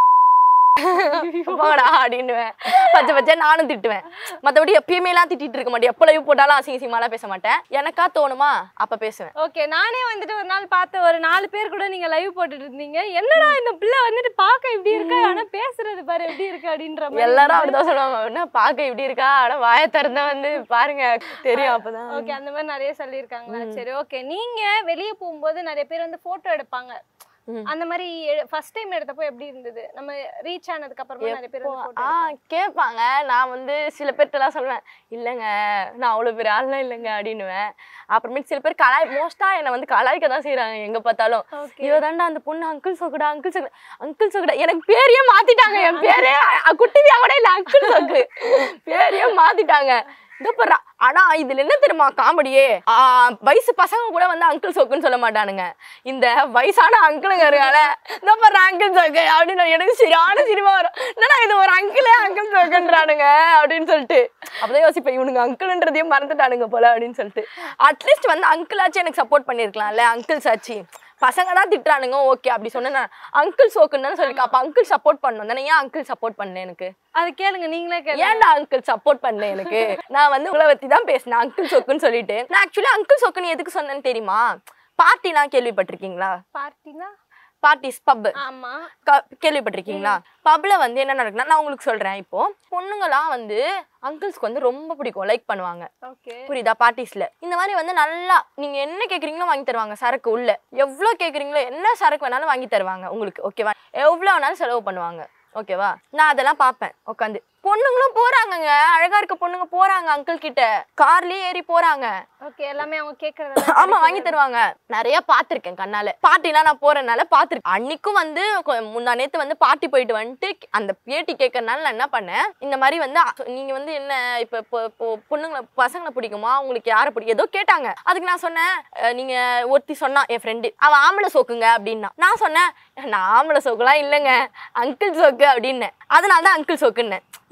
போடா அப்படின்னுவேன் பச்சை பச்சை நானும் திட்டுவேன் மற்றபடி எப்பயுமே எல்லாம் திட்டிட்டு இருக்க மாட்டேன் எப்போ லைவ் போட்டாலும் அசிங்க அசிங்கமாலாம் பேச மாட்டேன் எனக்கா தோணுமா அப்ப பேசுவேன் ஓகே நானே வந்துட்டு ஒரு நாள் பார்த்த ஒரு நாலு பேர் கூட நீங்க லைவ் போட்டுட்டு இருந்தீங்க என்னடா இந்த பிள்ளை வந்துட்டு பார்க்க இப்படி இருக்கு ஆனா பேசுறது பாரு எப்படி இருக்கு அப்படின்ற மாதிரி எல்லாரும் அப்படிதான் சொல்லுவாங்க என்ன பார்க்க இப்படி இருக்கா ஆனா வாயை திறந்தா வந்து பாருங்க தெரியும் அப்பதான் ஓகே அந்த மாதிரி நிறைய சொல்லியிருக்காங்களா சரி ஓகே நீங்க வெளியே போகும்போது நிறைய பேர் வந்து போட்டோ எடுப்பாங்க ம். அந்த மாதிரி ஃபர்ஸ்ட் டைம் எடுத்தப்போ எப்படி இருந்தது நம்ம ரீச் ஆனதுக்கு அப்புறமா நிறைய பேர் வந்து ஆ photo கேட்பாங்க நான் வந்து சில பேர்ட்டெல்லாம் சொல்லுவேன் இல்லைங்க நான் அவ்வளோ பெரிய ஆள்லாம் இல்லைங்க அப்படின்னுவேன் அப்புறமேட்டு சில பேர் கலாய் மோஸ்டா என்னை வந்து கலாய்க்க தான் செய்றாங்க எங்க பார்த்தாலும் Okay. இவ தாண்டா அந்த பொண்ணு அங்கிள் சொக்குடா அங்கிள் சொக்கு அங்கிள் சொக்குடா எனக்கு பேரையே மாத்திட்டாங்க என் பேரே அ- குட்டிவியா கூட இல்ல அங்கிள் சொக்கு பேரையே மாத்திட்டாங்க இதோ பாரு ஆனா இதுல என்ன தெரியுமா காமெடியே ஆ, வயசு பசங்க கூட வந்து அங்கிள் சொக்குன்னு சொல்ல மாட்டானுங்க இந்த வயசான அங்கிளுங்க இருக்கால இந்த பாரு அங்கிள் சொக்கு அப்படின்னு எனக்கு சரியான சிரிப்பா வரும் என்னடா இது ஒரு அங்கிளே அங்கிள் சொக்குன்றானுங்க அப்படின்னு சொல்லிட்டு அப்பதான் யோசிப்பேன் இவனுங்க அங்கிள்ன்றதையும் மறந்துட்டானுங்க போல அப்படின்னு சொல்லிட்டு அட்லீஸ்ட் வந்து அங்கிளாச்சும் எனக்கு சப்போர்ட் பண்ணிருக்கலாம்ல அங்கிள்ஸ் ஆச்சு பசங்க தான் திட்டுறானுங்க ஓகே அப்படி சொன்னேன் அங்கிள் சோக்குன்னு தானே சொல்லிருக்கேன் அப்ப அங்கிள் சப்போர்ட் பண்ணணும் தானே ஏன் அங்கிள் சப்போர்ட் பண்ணல எனக்கு அது கேளுங்க நீங்களே கேளுங்க ஏன்டா அங்கிள் சப்போர்ட் பண்ணல எனக்கு நான் வந்து உங்களை பத்தி தான் பேசினேன் அங்கிள் சொக்குன்னு சொல்லிட்டு நான் ஆக்சுவலி அங்கிள் சொக்குன்னு எதுக்கு சொன்னேன்னு தெரியுமா பார்ட்டிலாம் கேள்விப்பட்டிருக்கீங்களா பார்ட்டினா பார்ட்டிஸ் பப் ஆமா கேள்விப்பட்டிருக்கீங்களா பப்ல வந்து என்ன நடக்குன்னா நான் உங்களுக்கு சொல்றேன் இப்போ பொண்ணுங்கலாம் வந்து அங்கிள்ஸ்க்கு வந்து ரொம்ப பிடிக்கும் லைக் பண்ணுவாங்க ஓகே புரியுதா பார்ட்டிஸ்ல இந்த மாதிரி வந்து நல்லா நீங்க என்ன கேக்குறீங்களோ வாங்கி தருவாங்க சரக்கு உள்ள எவ்வளவு கேக்குறீங்களோ என்ன சரக்கு வேணாலும் வாங்கி தருவாங்க உங்களுக்கு ஓகேவா எவ்வளவு வேணாலும் செலவு பண்ணுவாங்க ஓகேவா நான் அதெல்லாம் பார்ப்பேன் உட்காந்து பொண்ணுங்களும் போறாங்கங்க அழகா இருக்க பொண்ணுங்க போறாங்க அங்கிள் கிட்ட கார்லயே ஏறி போறாங்க ஓகே எல்லாமே அவங்க கேக்குறது ஆமா வாங்கி தருவாங்க நிறைய பாத்திருக்கேன் கண்ணால பாட்டிலாம் நான் போறதுனால பாத்திருக்கேன் அன்னைக்கும் வந்து கொ- முந்தா நேத்து வந்து பாட்டி போயிட்டு வந்துட்டு அந்த பேட்டி கேட்கறதுனால நான் என்ன பண்ணேன் இந்த மாதிரி வந்து அ- நீங்க வந்து என்ன இப்ப இப்போ- இப்போ பொண்ணுங்களை பசங்களை பிடிக்குமா உங்களுக்கு யாரை பிடிக்கும் ஏதோ கேட்டாங்க அதுக்கு நான் சொன்னேன் அஹ், நீங்க ஒருத்தி சொன்னா என் ஃப்ரெண்டு அவ ஆம்பளை சோக்குங்க அப்படின்னா நான் சொன்னேன் நான் ஆம்பளை சோக்குலாம் இல்லைங்க அங்கிள் சோக்கு அப்படின்னேன் அதனால தான் அங்கிள் சோக்குன்னேன்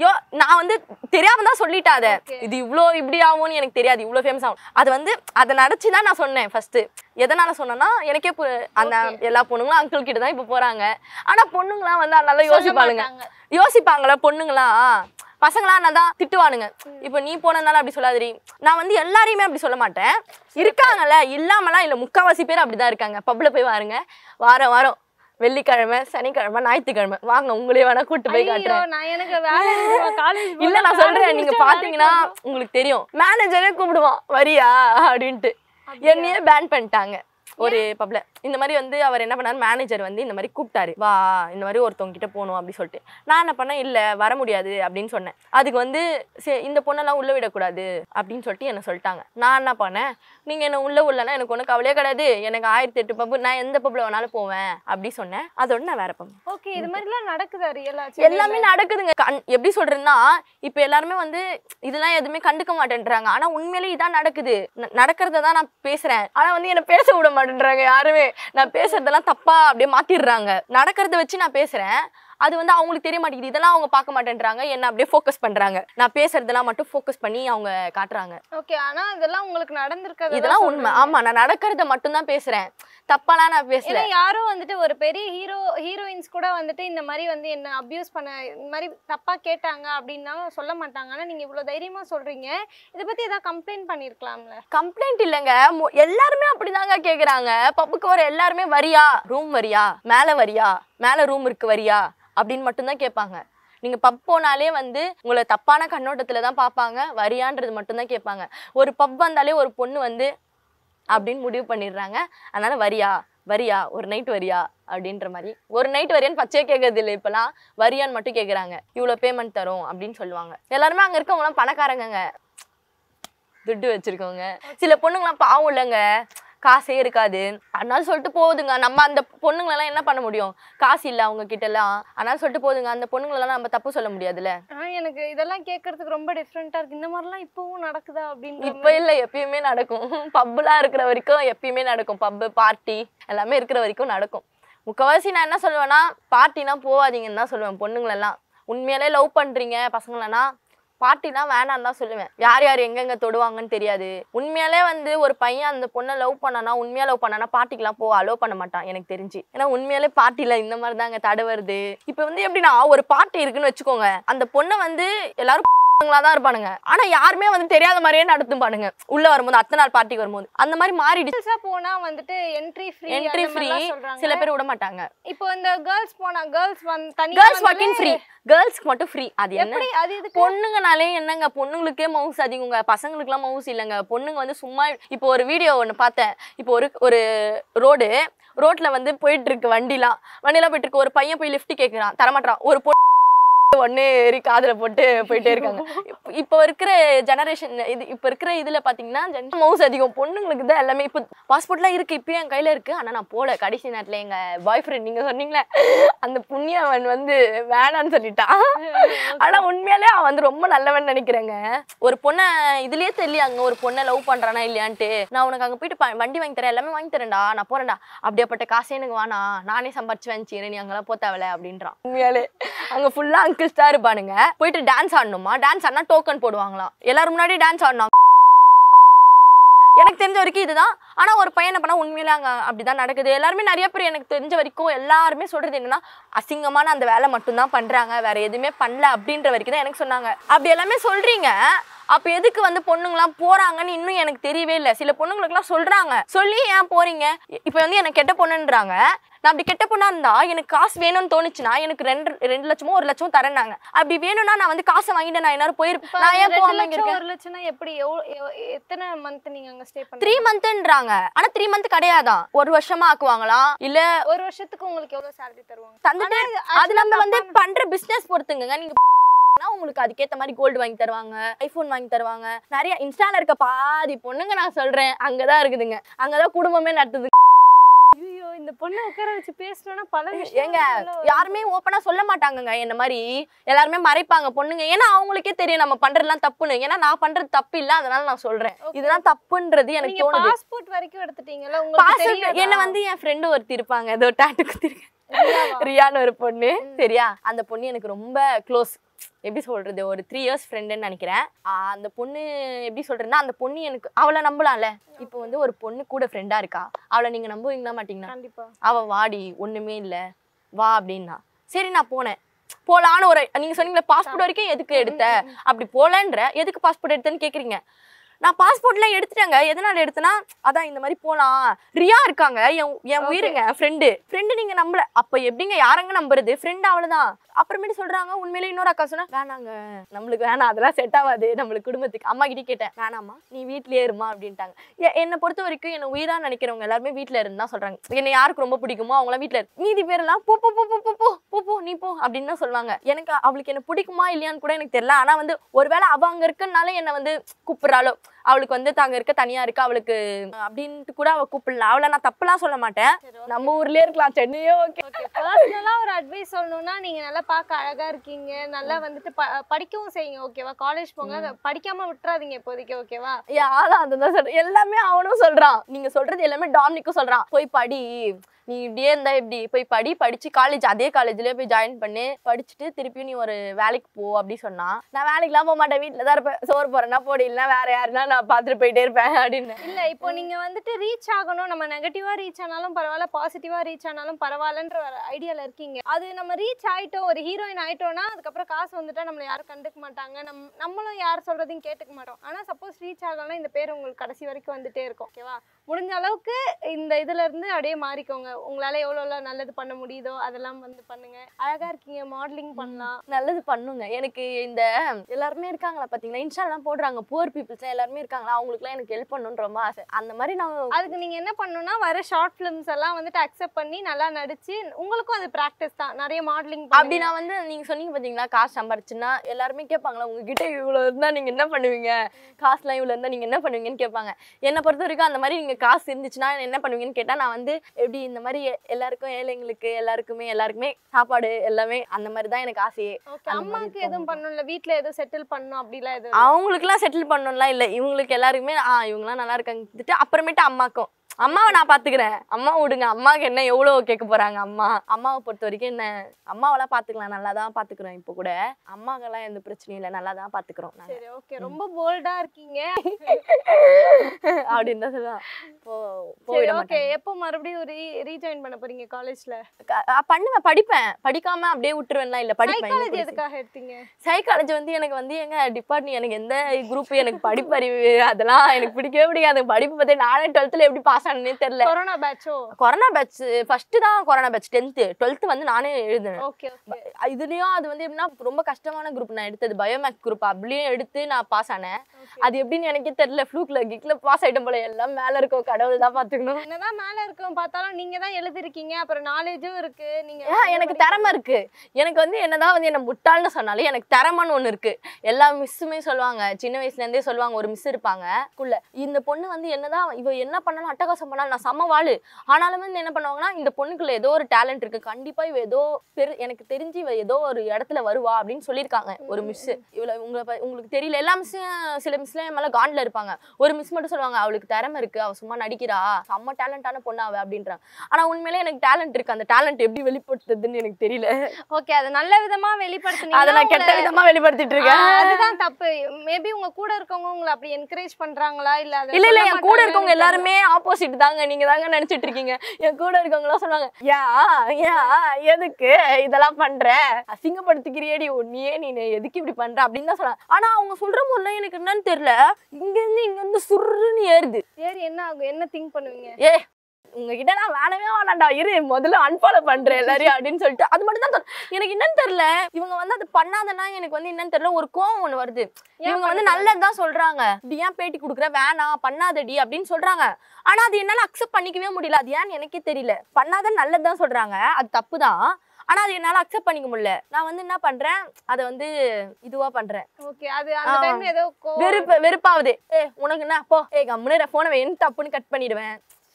யோ நான் வந்து தெரியாம தான் சொல்லிட்டேன் அதை Okay. இது இவ்ளோ இப்படி ஆகும்னு எனக்கு தெரியாது இவ்ளோ ஃபேமஸ் ஆகும் அது வந்து அதை நினச்சி தான் நான் சொன்னேன் ஃபர்ஸ்ட் எதனால சொன்னேன்னா எனக்கே பு- அந்த எல்லா பொண்ணுங்களும் அங்கிள் கிட்ட தான் இப்போ போறாங்க ஆனா பொண்ணுங்களாம் வந்து நல்லா யோசிப்பாளுங்க மாட்டாங்க. யோசிப்பாங்களா பொண்ணுங்களாம் பசங்களா நான் தான் திட்டுவானுங்க இப்போ நீ போனதுனால அப்படி சொல்லாதீ நான் வந்து எல்லாரையுமே அப்படி சொல்ல மாட்டேன் இருக்காங்கல்ல இல்லாமலாம் இல்ல முக்காவாசி பேர் அப்படிதான் இருக்காங்க பப்ல போய் பாருங்க வாரம் வாரம் வெள்ளிக்கிழமை சனிக்கிழமை ஞாயிற்றுக்கிழமை வாங்க உங்களே வேணா கூட்டு போய் ஐயோ காட்டுறேன் நான் எனக்கு வேலை காலேஜ் இல்ல நான் சொல்றேன் நீங்க பாத்தீங்கன்னா உங்களுக்கு தெரியும் மேனேஜரே கூப்பிடுவான் வரியா அப்படின்ட்டு என்னையே பேன் பண்ணிட்டாங்க ஒரு பப்ல இந்த மாதிரி வந்து அவர் என்ன பண்ணாரு மேனேஜர் வந்து இந்த மாதிரி கூப்பிட்டாரு வா இந்த மாதிரி ஒருத்தவங்க கிட்ட போகணும் அப்படி சொல்லிட்டு நான் என்ன பண்ணேன் இல்ல வர முடியாது அப்படின்னு சொன்னேன் அதுக்கு வந்து சரி இந்த பொண்ணெல்லாம் உள்ள விடக்கூடாது அப்படின்னு சொல்லிட்டு என்ன சொல்லிட்டாங்க நான் என்ன பண்ணேன் நீங்க என்ன உள்ள உள்ளனா எனக்கு ஒன்றும் கவலையே கிடையாது எனக்கு ஆயிரத்தி எட்டு பப்பு நான் எந்த பப்ல வேணாலும் போவேன் அப்படி சொன்னேன் அதோட நான் வேற பப் ஓகே இது மாதிரிலாம் நடக்குதா ரியலா எல்லாமே நடக்குதுங்க கண் எப்படி சொல்றேன்னா இப்ப எல்லாருமே வந்து இதெல்லாம் எதுவுமே கண்டுக்க மாட்டேன்றாங்க ஆனா உண்மையிலே இதான் நடக்குது ந- நடக்கிறத தான் நான் பேசுறேன் ஆனா வந்து என்ன பேச விட மாட்டேன்றாங்க யாருமே நான் பேசுறதெல்லாம் தப்பா அப்படியே மாத்திடுறாங்க நடக்கிறத வச்சு நான் பேசுறேன் அது வந்து அவங்களுக்கு தெரிய மாட்டேங்குது இதெல்லாம் அவங்க பார்க்க மாட்டேன்றாங்க என்ன அப்படியே ஃபோக்கஸ் பண்றாங்க நான் பேசுறதெல்லாம் மட்டும் ஃபோக்கஸ் பண்ணி அவங்க காட்டுறாங்க ஓகே ஆனா இதெல்லாம் உங்களுக்கு நடந்திருக்கிறது இதெல்லாம் உண்மை ஆமா நான் நடக்கிறத மட்டும் தான் பேசுறேன் தப்பாலாம் நான் பேசல ஏன்னா யாரோ வந்துட்டு ஒரு பெரிய ஹீரோ ஹீரோயின்ஸ் கூட வந்துட்டு இந்த மாதிரி வந்து என்ன அபியூஸ் பண்ண இந்த மாதிரி தப்பா கேட்டாங்க அப்படின்னாலும் சொல்ல மாட்டாங்க ஆனா நீங்க இவ்வளவு தைரியமா சொல்றீங்க இத பத்தி ஏதாவது கம்ப்ளைண்ட் பண்ணிருக்கலாம்ல கம்ப்ளைண்ட் இல்லைங்க மொ- எல்லாருமே அப்படிதாங்க கேக்குறாங்க பப்புக்கு வர எல்லாருமே வரியா ரூம் வரியா மேல வரியா மேல ரூம் இருக்கு வரியா அப்படின்னு மட்டும்தான் கேட்பாங்க நீங்க பப் போனாலே வந்து உங்களை தப்பான கண்ணோட்டத்துல தான் பார்ப்பாங்க வரியான்றது மட்டும்தான் கேட்பாங்க ஒரு பப் வந்தாலே ஒரு பொண்ணு வந்து அப்படின்னு முடிவு பண்ணிடுறாங்க அதனால வரியா வரியா ஒரு நைட் வரியா அப்படின்ற மாதிரி ஒரு நைட் வரியான்னு பச்சையே கேட்கறது இல்லை இப்பெல்லாம் வரியான்னு மட்டும் கேட்குறாங்க இவ்வளோ பேமெண்ட் தரும் அப்படின்னு சொல்லுவாங்க எல்லாருமே அங்கே இருக்கவங்களாம் பணக்காரங்கங்க துட்டு வச்சிருக்கவங்க சில பொண்ணுங்களாம் பாவம் இல்லைங்க காசே இருக்காது அதனால சொல்லிட்டு போகுதுங்க நம்ம அந்த பொண்ணுங்களெல்லாம் என்ன பண்ண முடியும் காசு இல்லை அவங்க கிட்ட எல்லாம் அதனால சொல்லிட்டு போகுதுங்க அந்த பொண்ணுங்களெல்லாம் நம்ம தப்பு சொல்ல முடியாதுல்ல ஆனா எனக்கு இதெல்லாம் கேட்கறதுக்கு ரொம்ப டிஃப்ரெண்டா இருக்கு இந்த மாதிரிலாம் இப்பவும் நடக்குதா அப்படின்ற இப்ப இல்ல எப்பயுமே நடக்கும் பப்புலாம் இருக்கிற வரைக்கும் எப்பயுமே நடக்கும் பப்பு பார்ட்டி எல்லாமே இருக்கிற வரைக்கும் நடக்கும் முக்கவாசி நான் என்ன சொல்லுவேன்னா பார்ட்டினா போகாதீங்கன்னு தான் சொல்லுவேன் பொண்ணுங்களெல்லாம் உண்மையாலே லவ் பண்றீங்க பசங்களனா பார்ட்டிலாம் வேணான்னு தான் சொல்லுவேன் யார் யார் எங்கெங்க தொடுவாங்கன்னு தெரியாது உண்மையாலே வந்து ஒரு பையன் அந்த பொண்ணை லவ் பண்ணானா உண்மையா லவ் பண்ணானா பார்ட்டிக்கெல்லாம் போ அலோவ் பண்ண மாட்டான் எனக்கு தெரிஞ்சு ஏன்னா உண்மையாலே பார்ட்டில இந்த மாதிரி தாங்க தடை வருது இப்போ வந்து எப்படின்னா ஒரு பார்ட்டி இருக்குன்னு வச்சுக்கோங்க அந்த பொண்ணை வந்து எல்லாரும் ங்களா தான் இருப்பானுங்க ஆனா யாருமே வந்து தெரியாத மாதிரியே நடத்தும் பானுங்க உள்ள வரும்போது அத்தனை நாள் பார்ட்டிக்கு வரும்போது அந்த மாதிரி மாறிடுச்சு கேர்ள்ஸா போனா வந்துட்டு என்ட்ரி ஃப்ரீ என்ட்ரி ஃப்ரீ சொல்றாங்க சில பேர் விட மாட்டாங்க இப்போ இந்த கேர்ள்ஸ் போனா கேர்ள்ஸ் வந்து தனியா கேர்ள்ஸ் வந்தாலே- வாக்கிங் ஃப்ரீ கேர்ள்ஸ்க்கு மட்டும் ஃப்ரீ அது என்ன எப்படி அது இதுக்கு பொண்ணுங்கனாலே என்னங்க பொண்ணுங்களுக்கே மவுஸ் அதிகங்க பசங்களுக்குலாம் மவுஸ் இல்லைங்க பொண்ணுங்க வந்து சும்மா இப்போ ஒரு வீடியோ ஒன்று பார்த்தேன் இப்போ ஒரு ஒரு ரோடு ரோட்ல வந்து போயிட்டு இருக்கு வண்டிலாம் வண்டிலாம் போயிட்டு இருக்கு ஒரு பையன் போய் லிஃப்ட் கேட்குறான் தரமாட்டான் ஒரு பொண்ணு ஒண்ணு ஏறி காதுல போட்டு போயிட்டே இருக்காங்க இப்ப- இப்போ இருக்கிற ஜெனரேஷன் இது இப்போ இருக்கிற இதுல பாத்தீங்கன்னா மவுஸ் அதிகம் பொண்ணுங்களுக்கு தான் எல்லாமே இப்போ பாஸ்போர்ட்லாம் இருக்கு இப்பயும் என் கையில இருக்கு ஆனா நான் போல கடைசி நேரத்துல எங்க பாய் ஃப்ரெண்ட் நீங்க சொன்னீங்களே அந்த புண்ணியவன் வந்து வேணான்னு சொல்லிட்டான் ஆனா உண்மையாலே அவன் வந்து ரொம்ப நல்லவன் நினைக்கிறேங்க ஒரு பொண்ணை இதுலயே தெரியல ஒரு பொண்ணை லவ் பண்றானா இல்லையான்ட்டு நான் உனக்கு அங்க போயிட்டு ப- வண்டி வாங்கி தரேன் எல்லாமே வாங்கி தரேன்டா நான் போறேன்டா அப்படியாப்பட்ட காசே எனக்கு வேணாம் நானே சம்பாரிச்சு வாங்கிச்சிக்கிறேன் நீ அங்கெல்லாம் போத்தாவல அப்படின்றான் உண்மையாலே அங்க ஃபுல்லா அங்கிள்ஸ் தான் இருப்பானுங்க போயிட்டு டான்ஸ் ஆடணுமா டான்ஸ் ஆடினா டோக்கன் போடுவாங்களாம் எல்லாரும் முன்னாடி டான்ஸ் ஆடணும் எனக்கு தெரிஞ்ச வரைக்கும் இதுதான் ஆனா ஒரு பையன் என்ன பண்ணா உண்மையிலே அங்க அப்படிதான் நடக்குது எல்லாருமே நிறைய பேர் எனக்கு தெரிஞ்ச வரைக்கும் எல்லாருமே சொல்றது என்னன்னா அசிங்கமான அந்த வேலை மட்டும்தான் பண்றாங்க வேற எதுவுமே பண்ணல அப்படின்ற வரைக்கும் தான் எனக்கு சொன்னாங்க அப்படி எல்லாமே சொல்றீங்க அப்ப எதுக்கு வந்து பொண்ணுங்களாம் போறாங்கன்னு இன்னும் எனக்கு தெரியவே இல்லை சில பொண்ணுங்களுக்குலாம் சொல்றாங்க சொல்லி ஏன் போறீங்க இப்ப வந்து எனக்கு கெட்ட பொண்ணுன்றாங்க நான் அப்படி கெட்ட பொண்ணா இருந்தா எனக்கு காசு வேணும்னு தோணுச்சுன்னா எனக்கு ரெண்டு ரெண்டு லட்சமோ ஒரு லட்சமோ தரேன்னாங்க அப்படி வேணும்னா நான் வந்து காசை வாங்கிட்டு நான் எல்லாரும் போயிருப்பேன் நான் ஏன் ரெண்டு போகாம இங்க லட்சம் இருக்கேன் ஒரு லட்சம்னா எப்படி எவ்வளவு- எவ்- எத்தனை மந்த் நீங்க அங்க ஸ்டே த்ரீ பண்ணீங்க மந்த்ன்றாங்க ஆனா த்ரீ மந்த் கிடையாதான் ஒரு வருஷமா ஆக்குவாங்களாம் இல்ல ஒரு வருஷத்துக்கு உங்களுக்கு எவ்வளவு salary தருவாங்க தந்துட்டு ஆனா இது அது நம்ம actually வந்து தப்பான- பண்ற பிசினஸ் பொறுத்துங்க நீங்க னா உங்களுக்கு அதுக்கேத்த மாதிரி கோல்டு வாங்கி தருவாங்க ஐபோன் வாங்கி தருவாங்க நிறைய இன்ஸ்டால இருக்க பாதி பொண்ணுங்க நான் சொல்றேன் அங்கதான் இருக்குதுங்க அங்கதான் குடும்பமே நடத்துது ஐயோ இந்த பொண்ணை உட்கார வச்சு பேசணும்னா பல விஷயம் ஏங்க உள்ள வரும். யாருமே ஓப்பனா சொல்ல மாட்டாங்கங்க என்ன மாதிரி எல்லாருமே மறைப்பாங்க பொண்ணுங்க ஏன்னா அவங்களுக்கே தெரியும் நம்ம பண்றதெல்லாம் தப்புன்னு ஏன்னா நான் பண்றது தப்பு இல்ல அதனால நான் சொல்றேன் Okay. இதெல்லாம் தப்புன்றது எனக்கு நீங்க தோணுது பாஸ்போர்ட் வரைக்கும் எடுத்துட்டீங்கல்ல உங்களுக்கு பாஸ்வேர்ட் தெரியாதா? என்ன வந்து என் ஃப்ரெண்டு ஒருத்தி இருப்பாங்க ஏதோ டாட்டு குத்திருக்கேன் ரியாவா? ரியான்னு ஒரு பொண்ணு சரியா அந்த பொண்ணு எனக்கு ரொம்ப க்ளோஸ் எப்படி சொல்றது ஒரு த்ரீ இயர்ஸ் ஃப்ரெண்டுன்னு நினைக்கிறேன் ஆஹ் அந்த பொண்ணு எப்படி சொல்றேன்னா அந்த பொண்ணு எனக்கு அவளை நம்பலாம்ல இப்போ வந்து ஒரு பொண்ணு கூட ஃப்ரெண்டா இருக்கா அவளை நீங்க நம்புவீங்களா மாட்டீங்களா கண்டிப்பா அவ வாடி ஒண்ணுமே இல்ல வா அப்படின்னா சரி நான் போனேன் போலான்னு ஒரு நீங்க சொன்னீங்களே பாஸ்போர்ட் வரைக்கும் எதுக்கு எடுத்த அப்படி போலன்ற எதுக்கு பாஸ்போர்ட் எடுத்தேன்னு கேக்குறீங்க நான் பாஸ்போர்ட்லாம் எடுத்துட்டேங்க எதனால எடுத்தேன்னா அதான் இந்த மாதிரி போலாம் ரியா இருக்காங்க என் என் Okay. உயிருங்க ஃப்ரெண்டு ஃப்ரெண்டு நீங்க நம்பல அப்ப எப்படிங்க யாரங்க நம்புறது ஃப்ரெண்ட் அவ்வளவுதான் அப்புறமேட்டு சொல்றாங்க உண்மையிலே இன்னொரு அக்கா சொன்னா வேணாங்க நம்மளுக்கு வேணாம் அதெல்லாம் செட் ஆகாது நம்மளுக்கு குடும்பத்துக்கு அம்மா கிட்டே கேட்டேன் வேணாம்மா நீ வீட்லயே இருமா அப்படின்ட்டாங்க எ- என்னை பொறுத்த வரைக்கும் என்ன உயிரா நினைக்கிறவங்க எல்லாருமே வீட்ல இருந்து தான் சொல்றாங்க என்னை யாருக்கு ரொம்ப பிடிக்குமோ அவங்களாம் வீட்ல இரு மீதி பேரெல்லாம் போ போ போ போ போ போ போ போ நீ போ அப்படின்னு தான் சொல்லுவாங்க எனக்கு அவளுக்கு என்ன பிடிக்குமா இல்லையான்னு கூட எனக்கு தெரியல ஆனா வந்து ஒருவேளை அவ அங்க இருக்கனால என்ன வந்து கூப்பிடுறாளோ அவளுக்கு வந்து தாங்க இருக்க தனியா இருக்க அவளுக்கு அப்படின்ட்டு கூட அவ கூப்பிடல அவளை நான் தப்புலாம் சொல்ல மாட்டேன் நம்ம ஊர்லயே இருக்கலாம் சென்னையோ ஓகே ஓகே பர்சனலா ஒரு அட்வைஸ் சொல்லணும்னா நீங்க நல்லா பார்க்க அழகா இருக்கீங்க நல்லா வந்துட்டு ப- படிக்கவும் செய்யுங்க ஓகேவா காலேஜ் போங்க படிக்காம விட்டுறாதீங்க இப்போதைக்கு ஓகேவா யாரும் அதுதான் சொல்றேன் எல்லாமே அவனும் சொல்றான் நீங்க சொல்றது எல்லாமே டாமினிக்கும் சொல்றான் போய் படி நீ இப்படியே இருந்தா எப்படி போய் படி படிச்சு காலேஜ் அதே காலேஜ்லயே போய் ஜாயின் பண்ணு படிச்சுட்டு திருப்பியும் நீ ஒரு வேலைக்கு போ அப்படி சொன்னா நான் வேலைக்குலாம் போக மாட்டேன் வீட்டுல தான் இருப்பேன் சோறு போறேன்னா போடி இல்லைன்னா வேற யாருன்னா நான் பார்த்துட்டு போயிட்டே இருப்பேன் அப்படின்னு இல்ல இப்போ நீங்க வந்துட்டு ரீச் ஆகணும் நம்ம நெகட்டிவா ரீச் ஆனாலும் பரவாயில்ல பாசிட்டிவா ரீச் ஆனாலும் பரவாயில்லன்ற ஒரு ஐடியால இருக்கீங்க அது நம்ம ரீச் ஆயிட்டோம் ஒரு ஹீரோயின் ஆயிட்டோம்னா அதுக்கப்புறம் காசு வந்துட்டா நம்மள யாரும் கண்டுக்க மாட்டாங்க நம் நம்மளும் யார் சொல்றதையும் கேட்டுக்க மாட்டோம் ஆனா சப்போஸ் ரீச் ஆகலன்னா இந்த பேர் உங்களுக்கு கடைசி வரைக்கும் வந்துட்டே இருக்கும் ஓகேவா முடிஞ்ச அளவுக்கு இந்த இதுல இருந்து அப்படியே மாறிக்கோங்க உங்களால எவ்வளவு எவ்வளவு நல்லது பண்ண முடியுதோ அதெல்லாம் வந்து பண்ணுங்க அழகா இருக்கீங்க மாடலிங் பண்ணலாம் நல்லது பண்ணுங்க எனக்கு இந்த எல்லாருமே இருக்காங்களா பாத்தீங்களா இன்ஸ்டாலாம் போடுறாங்க புவர் பீப்புள்ஸ் எல்லாருமே இருக்காங்களா அவங்களுக்குலாம் எனக்கு ஹெல்ப் பண்ணணும்னு ரொம்ப ஆசை அந்த மாதிரி நான் அதுக்கு நீங்க என்ன பண்ணணும்னா வர ஷார்ட் ஃபிலிம்ஸ் எல்லாம் வந்துட்டு அக்செப்ட் பண்ணி நல்லா நடிச்சு உங்களுக்கும் அது பிராக்டிஸ் தான் நிறைய மாடலிங் அப்படி நான் வந்து நீங்க சொன்னீங்க பாத்தீங்களா காசு சம்பாரிச்சுன்னா எல்லாருமே கேட்பாங்களா உங்ககிட்ட இவ்வளவு இருந்தா நீங்க என்ன பண்ணுவீங்க காசுலாம் இவ்வளவு இருந்தா நீங்க என்ன பண்ணுவீங்கன்னு கேட்பாங்க என்னை பொறுத்த வரைக்கும் அந்த மாதிரி நீங்க காசு இருந்துச்சுன்னா என்ன பண்ணுவீங்கன்னு கேட்டா நான் வந்து எப்படி இந்த மாதிரி எ- எல்லாருக்கும் ஏழைங்களுக்கு எல்லாருக்குமே எல்லாருக்குமே சாப்பாடு எல்லாமே அந்த மாதிரி தான் எனக்கு ஆசையே ஓகே அந்த மாதிரி அம்மாக்கு இருக்கவங்க. எதுவும் பண்ணணும்ல வீட்ல எதுவும் செட்டில் பண்ணணும் அப்படிலாம் எதுவும் அவங்களுக்குலாம் செட்டில் பண்ணணும்லாம் இல்லை இவங்களுக்கு எல்லாருக்குமே ஆ இவங்கலாம் நல்லா இருக்காங்க அப்புறமேட்டு அம்மாக்கும் அம்மாவை நான் பாத்துக்கிறேன் அம்மா விடுங்க அம்மாவுக்கு என்ன எவ்வளவு கேட்க போறாங்க அம்மா அம்மாவை பொறுத்த வரைக்கும் என்ன அம்மாவெல்லாம் பாத்துக்கலாம் நல்லா தான் பாத்துக்கிறோம் இப்போ கூட அம்மாக்கெல்லாம் எந்த பிரச்சனையும் இல்லை நல்லா தான் பாத்துக்கிறோம் நாங்க. சரி ஓகே ரொம்ப போல்டா இருக்கீங்க அப்படின்னு தான் சொல்லுவான் போ சரி போயிட ஓகே மாட்டேன் எப்போ மறுபடியும் ரீ ரீஜாயின் பண்ண போறீங்க காலேஜ்ல பண்ணுவேன் படிப்பேன் படிக்காம அப்படியே விட்டுருவேன்லாம் இல்ல படிப்பேன் சைக்காலஜி இன்னும் படிப்பேன். எதுக்காக எடுத்தீங்க சைக்காலஜி வந்து எனக்கு வந்து எங்க டிபார்ட்மெண்ட் எனக்கு எந்த குரூப் எனக்கு படிப்பறிவு அதெல்லாம் எனக்கு பிடிக்கவே பிடிக்காது படிப்பு பத்தி நானே டுவெல்த்ல எப்படி பாஸ் ஆனேனே தெரியல கொரோனா பேட்சோ கொரோனா பேட்ச் ஃபர்ஸ்ட் தான் கொரோனா பேட்ச் டென்த்து டுவெல்த்து வந்து நானே எழுதினேன் ஓகே ஓகே இதுலயும் அது வந்து எப்படின்னா ரொம்ப கஷ்டமான குரூப் நான் எடுத்தது பயோமேக் குரூப் அப்படியும் எடுத்து நான் பாஸ் ஆனேன் அது எப்படின்னு எனக்கே தெரியல ஃப்ளூக்ல கிக்ல பாஸ் ஆயிட்டம் போல எல்லாம் மேல இருக்கும் கடவுள் தான் பாத்துக்கணும் என்னதான் மேல இருக்கவங்க பார்த்தாலும் நீங்க தான் எழுதிருக்கீங்க அப்புறம் நாலேஜும் இருக்கு நீங்க ஏன் எனக்கு திறமை இருக்கு எனக்கு வந்து என்னதான் வந்து என்ன முட்டாள்னு சொன்னாலும் எனக்கு திறமைன்னு ஒண்ணு இருக்கு எல்லா மிஸ்ஸுமே சொல்லுவாங்க சின்ன வயசுல இருந்தே சொல்லுவாங்க ஒரு மிஸ் இருப்பாங்க குள்ள இந்த பொண்ணு வந்து என்னதான் இவ என்ன பண்ணாலும் அட்டகாசம் பண்ணாலும் நான் செம்ம வாழு ஆனாலும் வந்து என்ன பண்ணுவாங்கன்னா இந்த பொண்ணுக்குள்ள ஏதோ ஒரு டேலண்ட் இருக்கு கண்டிப்பா இவ ஏதோ பெரு எனக்கு தெரிஞ்சு இவ ஏதோ ஒரு இடத்துல வருவா அப்படின்னு சொல்லியிருக்காங்க ஒரு மிஸ் இவ்வளவு உங்களை ப- உங்களுக்கு தெரியல எல்லா மிஸ்ஸும் சில மிஸ்ல என் மேல காண்ட்ல இருப்பாங்க ஒரு மிஸ் மட்டும் சொல்லுவாங்க அவளுக்கு திறமை இருக்கு அவ சும்மா நடிக்கிறா செம்ம டேலண்டான பொண்ணு அவ அப்படின்றாங்க ஆனா உண்மையிலே எனக்கு டேலண்ட் இருக்கு அந்த டேலண்ட் எப்படி வெளிப்படுத்துறதுன்னு எனக்கு தெரியல ஓகே அது நல்ல விதமா வெளிப்படுத்துனீங்க அதை நான் கெட்ட விதமா வெளிப்படுத்திட்டு இருக்கேன் அதுதான் தப்பு மேபி உங்க கூட இருக்கவங்க உங்களை அப்படி என்கரேஜ் பண்றாங்களா இல்ல அதை இல்ல இல்ல சொல்ல என் கூட மாட்டாங்களான்னு இருக்கவங்க தெரியல. எல்லாருமே ஆப்போசிட் தாங்க நீங்க தாங்க நினைச்சிட்டு இருக்கீங்க என் கூட இருக்கவங்க எல்லாம் சொல்லுவாங்க யா யா எதுக்கு இதெல்லாம் பண்ற அசிங்கப்படுத்திக்கிறியேடி உன்னையே நீ எதுக்கு இப்படி பண்ற அப்படின்னு தான் சொல்றாங்க ஆனா அவங்க சொல்ற போதுலாம் எனக்கு என்னன்னு தெரியல இங்க இருந்து இங்க இருந்து சுருன்னு ஏறுது சரி என்ன ஆகும் என்ன திங்க் பண்ணுவீங்க ஏ உங்ககிட்ட நான் வேணவே வேணாண்டா இரு முதல்ல அன்ஃபாலோ பண்றேன் எல்லாரையும் அப்படின்னு சொல்லிட்டு அது மட்டும் தான் தோணும். எனக்கு என்னன்னு தெரியல இவங்க வந்து அது பண்ணாதனா எனக்கு வந்து என்னன்னு தெரியல ஒரு கோவம் ஒண்ணு வருது இவங்க வந்து நல்லதுதான் சொல்றாங்க இப்படி ஏன் பேட்டி கொடுக்குற வேணாம் பண்ணாதடி அப்படின்னு சொல்றாங்க ஆனா அது என்னால அக்செப்ட் பண்ணிக்கவே முடியல அது ஏன்னு எனக்கே தெரியல பண்ணாத நல்லதுதான் சொல்றாங்க அது தப்பு தான் ஆனா அது என்னால அக்செப்ட் பண்ணிக்க முடியல நான் வந்து என்ன பண்றேன் அதை வந்து இதுவா பண்றேன் ஓகே அது அந்த ஆ. டைம்ல ஏதோ கோவம் வெறுப்பு வெறுப்பாவுது ஏ உனக்கு என்ன போ ஏ கம்முன்னு போனை வேணும் தப்புன்னு கட் பண்ணிடுவேன்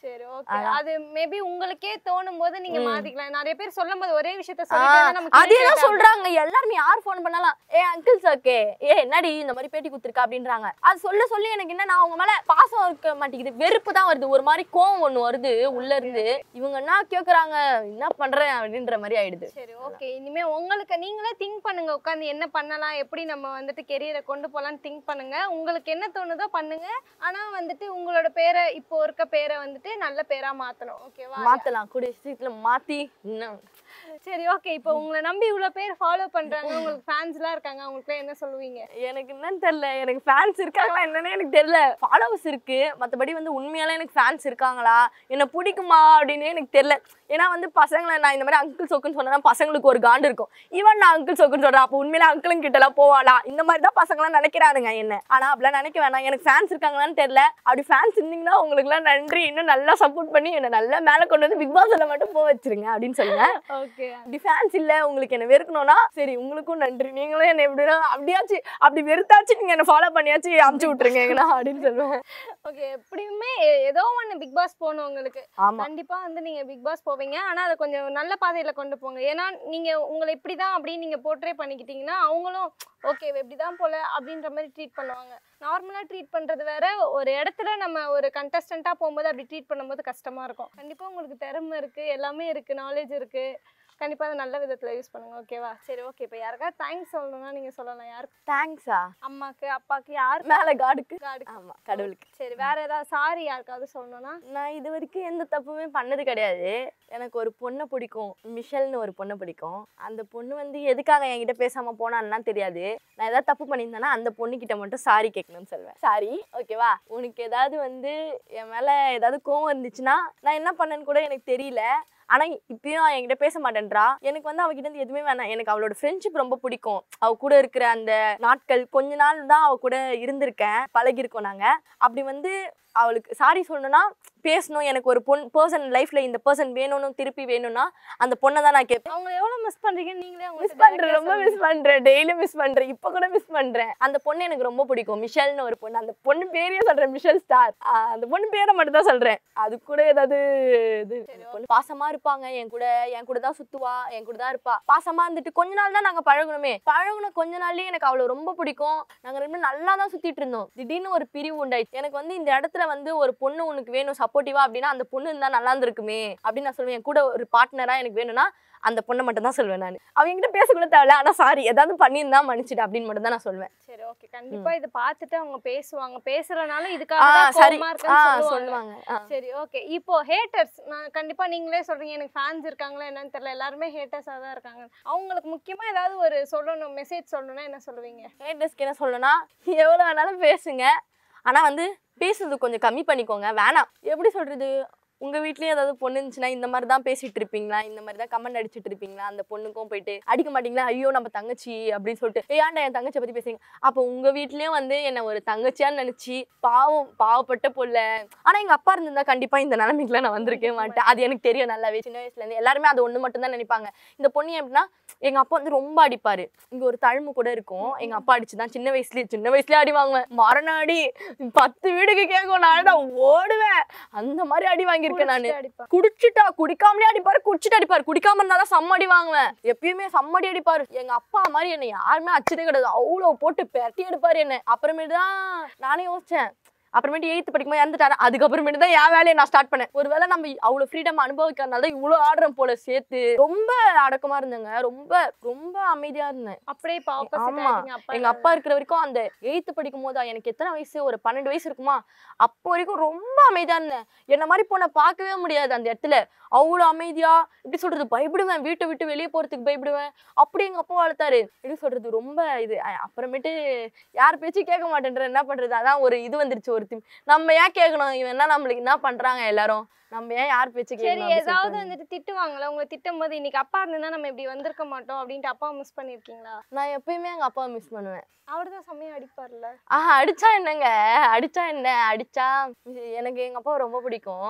சரி ஓகே அது மேபி உங்களுக்கே தோணும் போது நீங்க மாத்திக்கலாம் நிறைய பேர் சொல்லும் போது ஒரே விஷயத்த ஆ, சொல்லிட்டு நமக்கு அதே தான் irritate சொல்றாங்க எல்லாருமே யார் ஃபோன் பண்ணாலும் ஏ அங்கிள் சர்க்கே ஏ என்னடி இந்த மாதிரி பேட்டி கொடுத்துருக்கா அப்படின்றாங்க அது சொல்ல சொல்லி எனக்கு என்ன நான் அவங்க மேல பாசம் இருக்க மாட்டேங்குது வெறுப்பு தான் வருது ஒரு மாதிரி கோவம் ஒண்ணு வருது உள்ள இருந்து இவங்க என்ன கேக்குறாங்க என்ன பண்றேன் அப்படின்ற மாதிரி ஆயிடுது சரி ஓகே இனிமே உங்களுக்கு நீங்களே திங்க் பண்ணுங்க உட்காந்து என்ன பண்ணலாம் எப்படி நம்ம வந்துட்டு கெரியரை கொண்டு போலாம்னு திங்க் பண்ணுங்க உங்களுக்கு என்ன தோணுதோ பண்ணுங்க ஆனா வந்துட்டு உங்களோட பேரை இப்போ இருக்க பேரை வந்துட்டு நல்ல பேரா மாத்தணும் ஓகேவா மாத்தலாம் கூடிய சீக்கிரத்துல மாத்தி இன்னும் சரி ஓகே இப்போ உங்களை நம்பி இவ்வளவு பேர் ஃபாலோ பண்றாங்க உங்களுக்கு ஃபேன்ஸ் எல்லாம் இருக்காங்க அவங்களுக்கு என்ன சொல்லுவீங்க எனக்கு என்னன்னு தெரியல எனக்கு ஃபேன்ஸ் இருக்காங்களா என்னன்னு எனக்கு தெரியல ஃபாலோவர்ஸ் இருக்கு மற்றபடி வந்து உண்மையாலே எனக்கு ஃபேன்ஸ் இருக்காங்களா என்ன பிடிக்குமா அப்படின்னு எனக்கு தெரியல ஏன்னா வந்து பசங்களை நான் இந்த மாதிரி அங்கிள் சொக்குன்னு சொன்னா பசங்களுக்கு ஒரு காண்டு இருக்கும் ஈவன் நான் அங்கிள் சொக்குன்னு சொல்றேன் அப்போ உண்மையில அங்கிளும் கிட்ட எல்லாம் போவாளா இந்த மாதிரி தான் பசங்களாம் நினைக்கிறானுங்க என்ன ஆனா அப்படிலாம் நினைக்க வேணாம் எனக்கு ஃபேன்ஸ் இருக்காங்களான்னு தெரியல அப்படி ஃபேன்ஸ் இருந்தீங்கன்னா உங்களுக்குலாம் நன்றி இன்னும் நல்லா சப்போர்ட் பண்ணி என்ன நல்லா மேலே கொண்டு வந்து பிக் பாஸ்ல மட்டும் போக வச்சிருங்க அப்படின்னு சொல்லுங்க ஓகே அப்படி ஃபேன்ஸ் இல்ல உங்களுக்கு என்ன வெறுக்கணும்னா சரி உங்களுக்கும் நன்றி நீங்களும் என்ன எப்படின்னா அப்படியாச்சு அப்படி வெறுத்தாச்சு நீங்க என்ன ஃபாலோ பண்ணியாச்சு அமுச்சு விட்டுருங்க எங்கனா அப்படின்னு சொல்லுவேன் ஓகே எப்படியுமே எ- ஏதோ ஒண்ணு பிக் பாஸ் போகணும் உங்களுக்கு ஆமா கண்டிப்பா வந்து நீங்க பிக் பாஸ் போவீங்க ஆனா அதை கொஞ்சம் நல்ல பாதையில கொண்டு போங்க ஏன்னா நீங்க உங்களை இப்படிதான் அப்படின்னு நீங்க போர்ட்ரே பண்ணிக்கிட்டீங்கன்னா அவங்களும் ஓகே இப்படிதான் போல அப்படின்ற மாதிரி ட்ரீட் பண்ணுவாங்க நார்மலா ட்ரீட் பண்றது வேற ஒரு இடத்துல நம்ம ஒரு கண்டஸ்டண்டா போகும்போது அப்படி ட்ரீட் பண்ணும்போது கஷ்டமா இருக்கும் கண்டிப்பா உங்களுக்கு திறமை இருக்கு எல்லாமே இருக்கு நாலேஜ் இருக்கு கண்டிப்பா அதை நல்ல விதத்துல யூஸ் பண்ணுங்க ஓகேவா சரி ஓகே இப்போ யாருக்காவது தேங்க்ஸ் சொல்லணும்னா நீங்க சொல்லலாம் யாருக்கு தேங்க்ஸா அம்மாக்கு அப்பாக்கு யாருக்கு மேல காடுக்கு காடுக்கு. ஆமா கடவுளுக்கு சரி வேற ஏதாவது சாரி யாருக்காவது சொல்லணும்னா நான் இது வரைக்கும் எந்த தப்புமே பண்ணது கிடையாது எனக்கு ஒரு பொண்ணை பிடிக்கும் மிஷல்னு ஒரு பொண்ணை பிடிக்கும் அந்த பொண்ணு வந்து எதுக்காக என்கிட்ட பேசாம போனான்னா தெரியாது நான் ஏதாவது தப்பு பண்ணியிருந்தேன்னா அந்த பொண்ணு கிட்ட மட்டும் சாரி கேட்கணும்னு சொல்வேன் சாரி ஓகேவா உனக்கு ஏதாவது வந்து என் மேல ஏதாவது கோவம் இருந்துச்சுன்னா நான் என்ன பண்ணேன்னு கூட எனக்கு தெரியல ஆனா இப்பயும் அவ என்கிட்ட பேச மாட்டேன்றா எனக்கு வந்து அவகிட்ட இருந்து எதுவுமே வேணாம் எனக்கு அவளோட ஃப்ரெண்ட்ஷிப் ரொம்ப பிடிக்கும் அவ கூட இருக்கிற அந்த நாட்கள் கொஞ்ச நாள் தான் அவ கூட இருந்திருக்கேன் பழகிருக்கோம் நாங்க அப்படி வந்து அவளுக்கு சாரி சொல்லணும்னா பேசணும் எனக்கு ஒரு பொன் பர்சன் லைஃப்ல இந்த பர்சன் வேணும்னு திருப்பி வேணும்னா அந்த பொண்ணை தான் நான் கேட்பேன் அவங்க எவ்வளவு மிஸ் பண்றீங்கன்னு நீங்களே மிஸ் பண்றேன் ரொம்ப மிஸ் பண்றேன் டெய்லி மிஸ் பண்றேன் இப்ப கூட மிஸ் பண்றேன் அந்த பொண்ணு எனக்கு ரொம்ப பிடிக்கும் மிஷல்னு ஒரு பொண்ணு அந்த பொண்ணு பேரையே சொல்றேன் மிஷல் ஸ்டார் அந்த பொண்ணு பேரை மட்டும் தான் சொல்றேன் அது கூட ஏதாவது இது அந்த பொண்ணு பாசமா இருப்பாங்க என் கூட என் கூட தான் சுத்துவா என் கூட தான் இருப்பா பாசமா இருந்துட்டு கொஞ்ச நாள் தான் நாங்க பழகணுமே பழகுன கொஞ்ச நாள்லயே எனக்கு அவளை ரொம்ப பிடிக்கும் நாங்க ரெண்டு பேரும் நல்லா தான் சுத்திட்டு இருந்தோம் திடீர்னு ஒரு பிரிவு உண்டாயிடுச்சு எனக்கு வந்து இந்த இடத்துல வந்து ஒரு பொண்ணு உனக்கு வேணும் சப்போர்ட்டிவா அப்படின்னா அந்த பொண்ணு இருந்தா நல்லா இருந்திருக்குமே அப்படின்னு நான் சொல்லுவேன் என் கூட ஒரு பார்ட்னரா எனக்கு வேணும்னா அந்த பொண்ணை மட்டும் தான் சொல்லுவேன் நான் அவங்க என்கிட்ட பேச கூட தேவையில்ல ஆனா சாரி ஏதாவது பண்ணியிருந்தா மன்னிச்சிட்டு அப்படின்னு மட்டும் தான் நான் சொல்லுவேன் சரி ஓகே கண்டிப்பா இதை பார்த்துட்டு அவங்க பேசுவாங்க பேசுறனாலும் ஆ இதுக்காக தான் சரி கோவமா ஆ இருக்குன்னு சொல்லுவாங்க சொல்லுவாங்க ஆ. சரி ஓகே இப்போ ஹேட்டர்ஸ் நான் கண்டிப்பா நீங்களே சொல்றீங்க எனக்கு ஃபேன்ஸ் இருக்காங்களா என்னன்னு தெரியல எல்லாருமே ஹேட்டர்ஸா தான் இருக்காங்க அவங்களுக்கு முக்கியமா ஏதாவது ஒரு சொல்லணும் மெசேஜ் சொல்லணும்னா என்ன சொல்லுவீங்க ஹேட்டர்ஸ்க்கு என்ன சொல்லணும்னா எவ்வளோ வேணாலும் பேசுங்க ஆனா வந்து பேசுறது கொஞ்சம் கம்மி பண்ணிக்கோங்க வேணாம் எப்படி சொல்றது உங்க வீட்லயும் ஏதாவது பொண்ணு இருந்துச்சுன்னா இந்த மாதிரி தான் பேசிட்டு இருப்பீங்களா இந்த மாதிரி தான் கமெண்ட் அடிச்சிட்டு இருப்பீங்களா அந்த பொண்ணுக்கும் போயிட்டு அடிக்க மாட்டீங்களா ஐயோ நம்ம தங்கச்சி அப்படின்னு சொல்லிட்டு ஏய் ஏன்டா என் தங்கச்சியை பத்தி பேசுறீங்க அப்போ உங்க வீட்லயும் வந்து என்ன ஒரு தங்கச்சியான்னு நினைச்சு பாவம் பாவப்பட்ட பொல்ல ஆனா எங்க அப்பா இருந்திருந்தா கண்டிப்பா இந்த நிலைமைக்குலாம் நான் வந்திருக்கவே மாட்டேன் அது எனக்கு தெரியும் நல்லாவே சின்ன வயசுல இருந்து எல்லாருமே அது ஒண்ணு மட்டும் தான் நினைப்பாங்க இந்த பொண்ணு எப்படின்னா எங்க அப்பா வந்து ரொம்ப அடிப்பாரு இங்க ஒரு தழும்பு கூட இருக்கும் எங்க அப்பா அடிச்சுதான் சின்ன வயசுலயே சின்ன வயசுலயே அடி வாங்குவேன் மரண அடி பத்து வீடுக்கு கேட்கும் நான் தான் ஓடுவேன் அந்த மாதிரி அடி வாங்கியிருக்கேன் நானு குடிச்சிட்டு அடிப்பா. குடிச்சிட்டா குடிக்காமலே அடிப்பாரு குடிச்சிட்டு அடிப்பாரு குடிக்காம இருந்தாதான் சம்மடி வாங்குவேன் எப்பயுமே சம்மடி அடிப்பாரு எங்க அப்பா மாதிரி என்ன யாருமே அச்சதே கிடையாது அவ்வளவு போட்டு பெரட்டி எடுப்பாரு என்ன அப்புறமேட்டு தான் நானே யோசிச்சேன் அப்புறமேட்டு எயித்து படிக்கும்போது இறந்துட்டாரு அதுக்கப்புறமேட்டு தான் என் வேலையை நான் ஸ்டார்ட் பண்ணேன் ஒருவேளை நம்ம அவ்வளவு ஃப்ரீடம் அனுபவிக்கிறதுனால தான் இவ்வளோ ஆடுறோம் போல சேர்த்து ரொம்ப அடக்கமா இருந்தேங்க ரொம்ப ரொம்ப அமைதியா இருந்தேன் அப்படியே இப்போ opposite ஆமா. ஆயிட்டீங்க அப்பா எங்க அப்பா இருக்கிற வரைக்கும் அந்த எயித்து படிக்கும் போது எனக்கு எத்தனை வயசு ஒரு பன்னெண்டு வயசு இருக்குமா அப்போ வரைக்கும் ரொம்ப அமைதியா இருந்தேன் என்ன மாதிரி பொண்ணை பார்க்கவே முடியாது அந்த இடத்துல அவ்வளோ அமைதியா எப்படி சொல்றது பயப்படுவேன் வீட்டை விட்டு வெளியே போறதுக்கு பயப்படுவேன் அப்படி எங்க அப்பா வளர்த்தாரு எப்படி சொல்றது ரொம்ப இது அ- அப்புறமேட்டு யார் பேச்சும் கேட்க மாட்டேன்ற என்ன பண்றது அதான் ஒரு இது வந்துருச்சு ஒரு திம் நம்ம ஏன் கேட்கணும் இவன் என்ன நம்மளுக்கு என்ன பண்றாங்க எல்லாரும் நம்ம ஏன் யார் பேச்சு சரி கேட்கணும் அப்படி ஏதாவது சொல்லிட்டு வந்துட்டு திட்டுவாங்களா உங்களை திட்டும் போது இன்னைக்கு அப்பா இருந்தா நம்ம இப்படி வந்திருக்க மாட்டோம் அப்படின்ட்டு அப்பா மிஸ் பண்ணிருக்கீங்களா நான் எப்பயுமே எங்க அப்பாவை மிஸ் பண்ணுவேன் அவர் தான் செம்மையா அடிப்பார்ல ஆஹா அடிச்சா என்னங்க அடிச்சா என்ன அடிச்சா எனக்கு எங்க அப்பாவை ரொம்ப பிடிக்கும்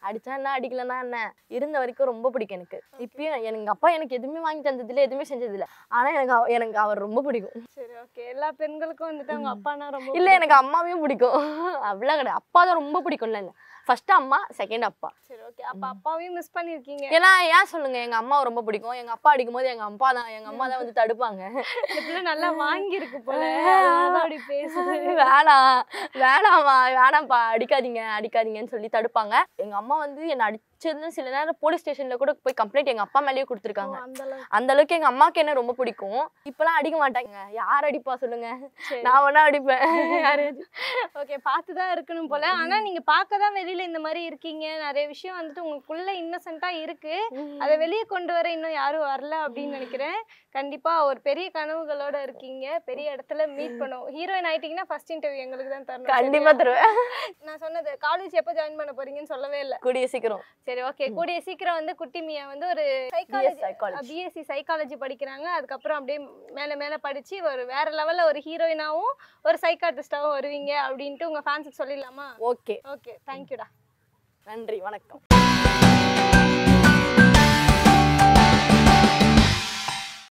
அடிச்சா என்ன அடிக்கலன்னா என்ன இருந்த வரைக்கும் ரொம்ப பிடிக்கும் எனக்கு இப்பயும் எங்க அப்பா எனக்கு எதுவுமே வாங்கி தந்ததில்ல எதுவுமே செஞ்சதில்ல ஆனா எனக்கு அவ- எனக்கு அவர் ரொம்ப பிடிக்கும் சரி ஓகே எல்லா பெண்களுக்கும் வந்துட்டு அவங்க அப்பானா ரொம்ப இல்ல எனக்கு அம்மாவையும் பிடிக்கும் அப்படிலாம் கிடையாது அப்பா தான் ரொம்ப பிடிக்கும்ல இல்ல ஃபர்ஸ்ட் அம்மா செகண்ட் அப்பா சரி ஓகே அப்ப அப்பாவையும் மிஸ் பண்ணிருக்கீங்க ஏன்னா ஏன் சொல்லுங்க எங்க அம்மாவை ரொம்ப பிடிக்கும் எங்க அப்பா அடிக்கும்போது எங்க அப்பா தான் எங்க அம்மா தான் வந்து தடுப்பாங்க இந்த பிள்ளை நல்லா வாங்கி இருக்கு போல அதனாலதான் அப்படி பேசுது வேணாம் வேணாம்மா வேணாம்ப்பா அடிக்காதீங்க அடிக்காதீங்கன்னு சொல்லி தடுப்பாங்க எங்க அம்மா வந்து என்னை அடிச்சதுன்னு சில நேரம் போலீஸ் ஸ்டேஷன்ல கூட போய் கம்ப்ளைண்ட் எங்க அப்பா மேலேயே கொடுத்துருக்காங்க அந்த அளவுக்கு அந்த அளவுக்கு எங்க அம்மாக்கு என்ன ரொம்ப பிடிக்கும் இப்பெல்லாம் அடிக்க மாட்டாங்க யார் அடிப்பா சொல்லுங்க சரி. நான் வேணா அடிப்பேன் யாரையாச்சும். ஓகே பார்த்து தான் இருக்கணும் போல ஆனா நீங்க பார்க்க தான் வெளியில இந்த மாதிரி இருக்கீங்க நிறைய விஷயம் வந்துட்டு உங்களுக்குள்ள இன்னசென்ட்டா இருக்கு அதை வெளியே கொண்டு வர இன்னும் யாரும் வரல அப்படின்னு நினைக்கிறேன் கண்டிப்பா ஒரு பெரிய கனவுகளோட இருக்கீங்க பெரிய இடத்துல மீட் பண்ணுவோம் ஹீரோயின் ஆயிட்டீங்கன்னா ஃபர்ஸ்ட் இன்டர்வியூ எங்களுக்கு தான் தரணும் கண்டிப்பா சரியா? தருவேன் நான் சொன்னது காலேஜ் எப்போ ஜாயின் பண்ண போறீங்கன்னு சொல்லவே இல்லை கூடிய சீக்கிரம் சரி ஓகே கூடிய சீக்கிரம் வந்து குட்டி மியா வந்து ஒரு சைக்காலஜி psychology. பிஎஸ்சி சைக்காலஜி படிக்கிறாங்க அதுக்கப்புறம் அப்படியே மேலே மேலே படிச்சு ஒரு வேற லெவல்ல ஒரு ஹீரோயினாவும் ஒரு சைக்காட்டிஸ்டாவும் வருவீங்க அப்படின்ட்டு உங்க ஃபேன்ஸுக்கு சொல்லிடலாமா ஓகே ஓகே தேங்க்யூடா நன்றி வணக்கம்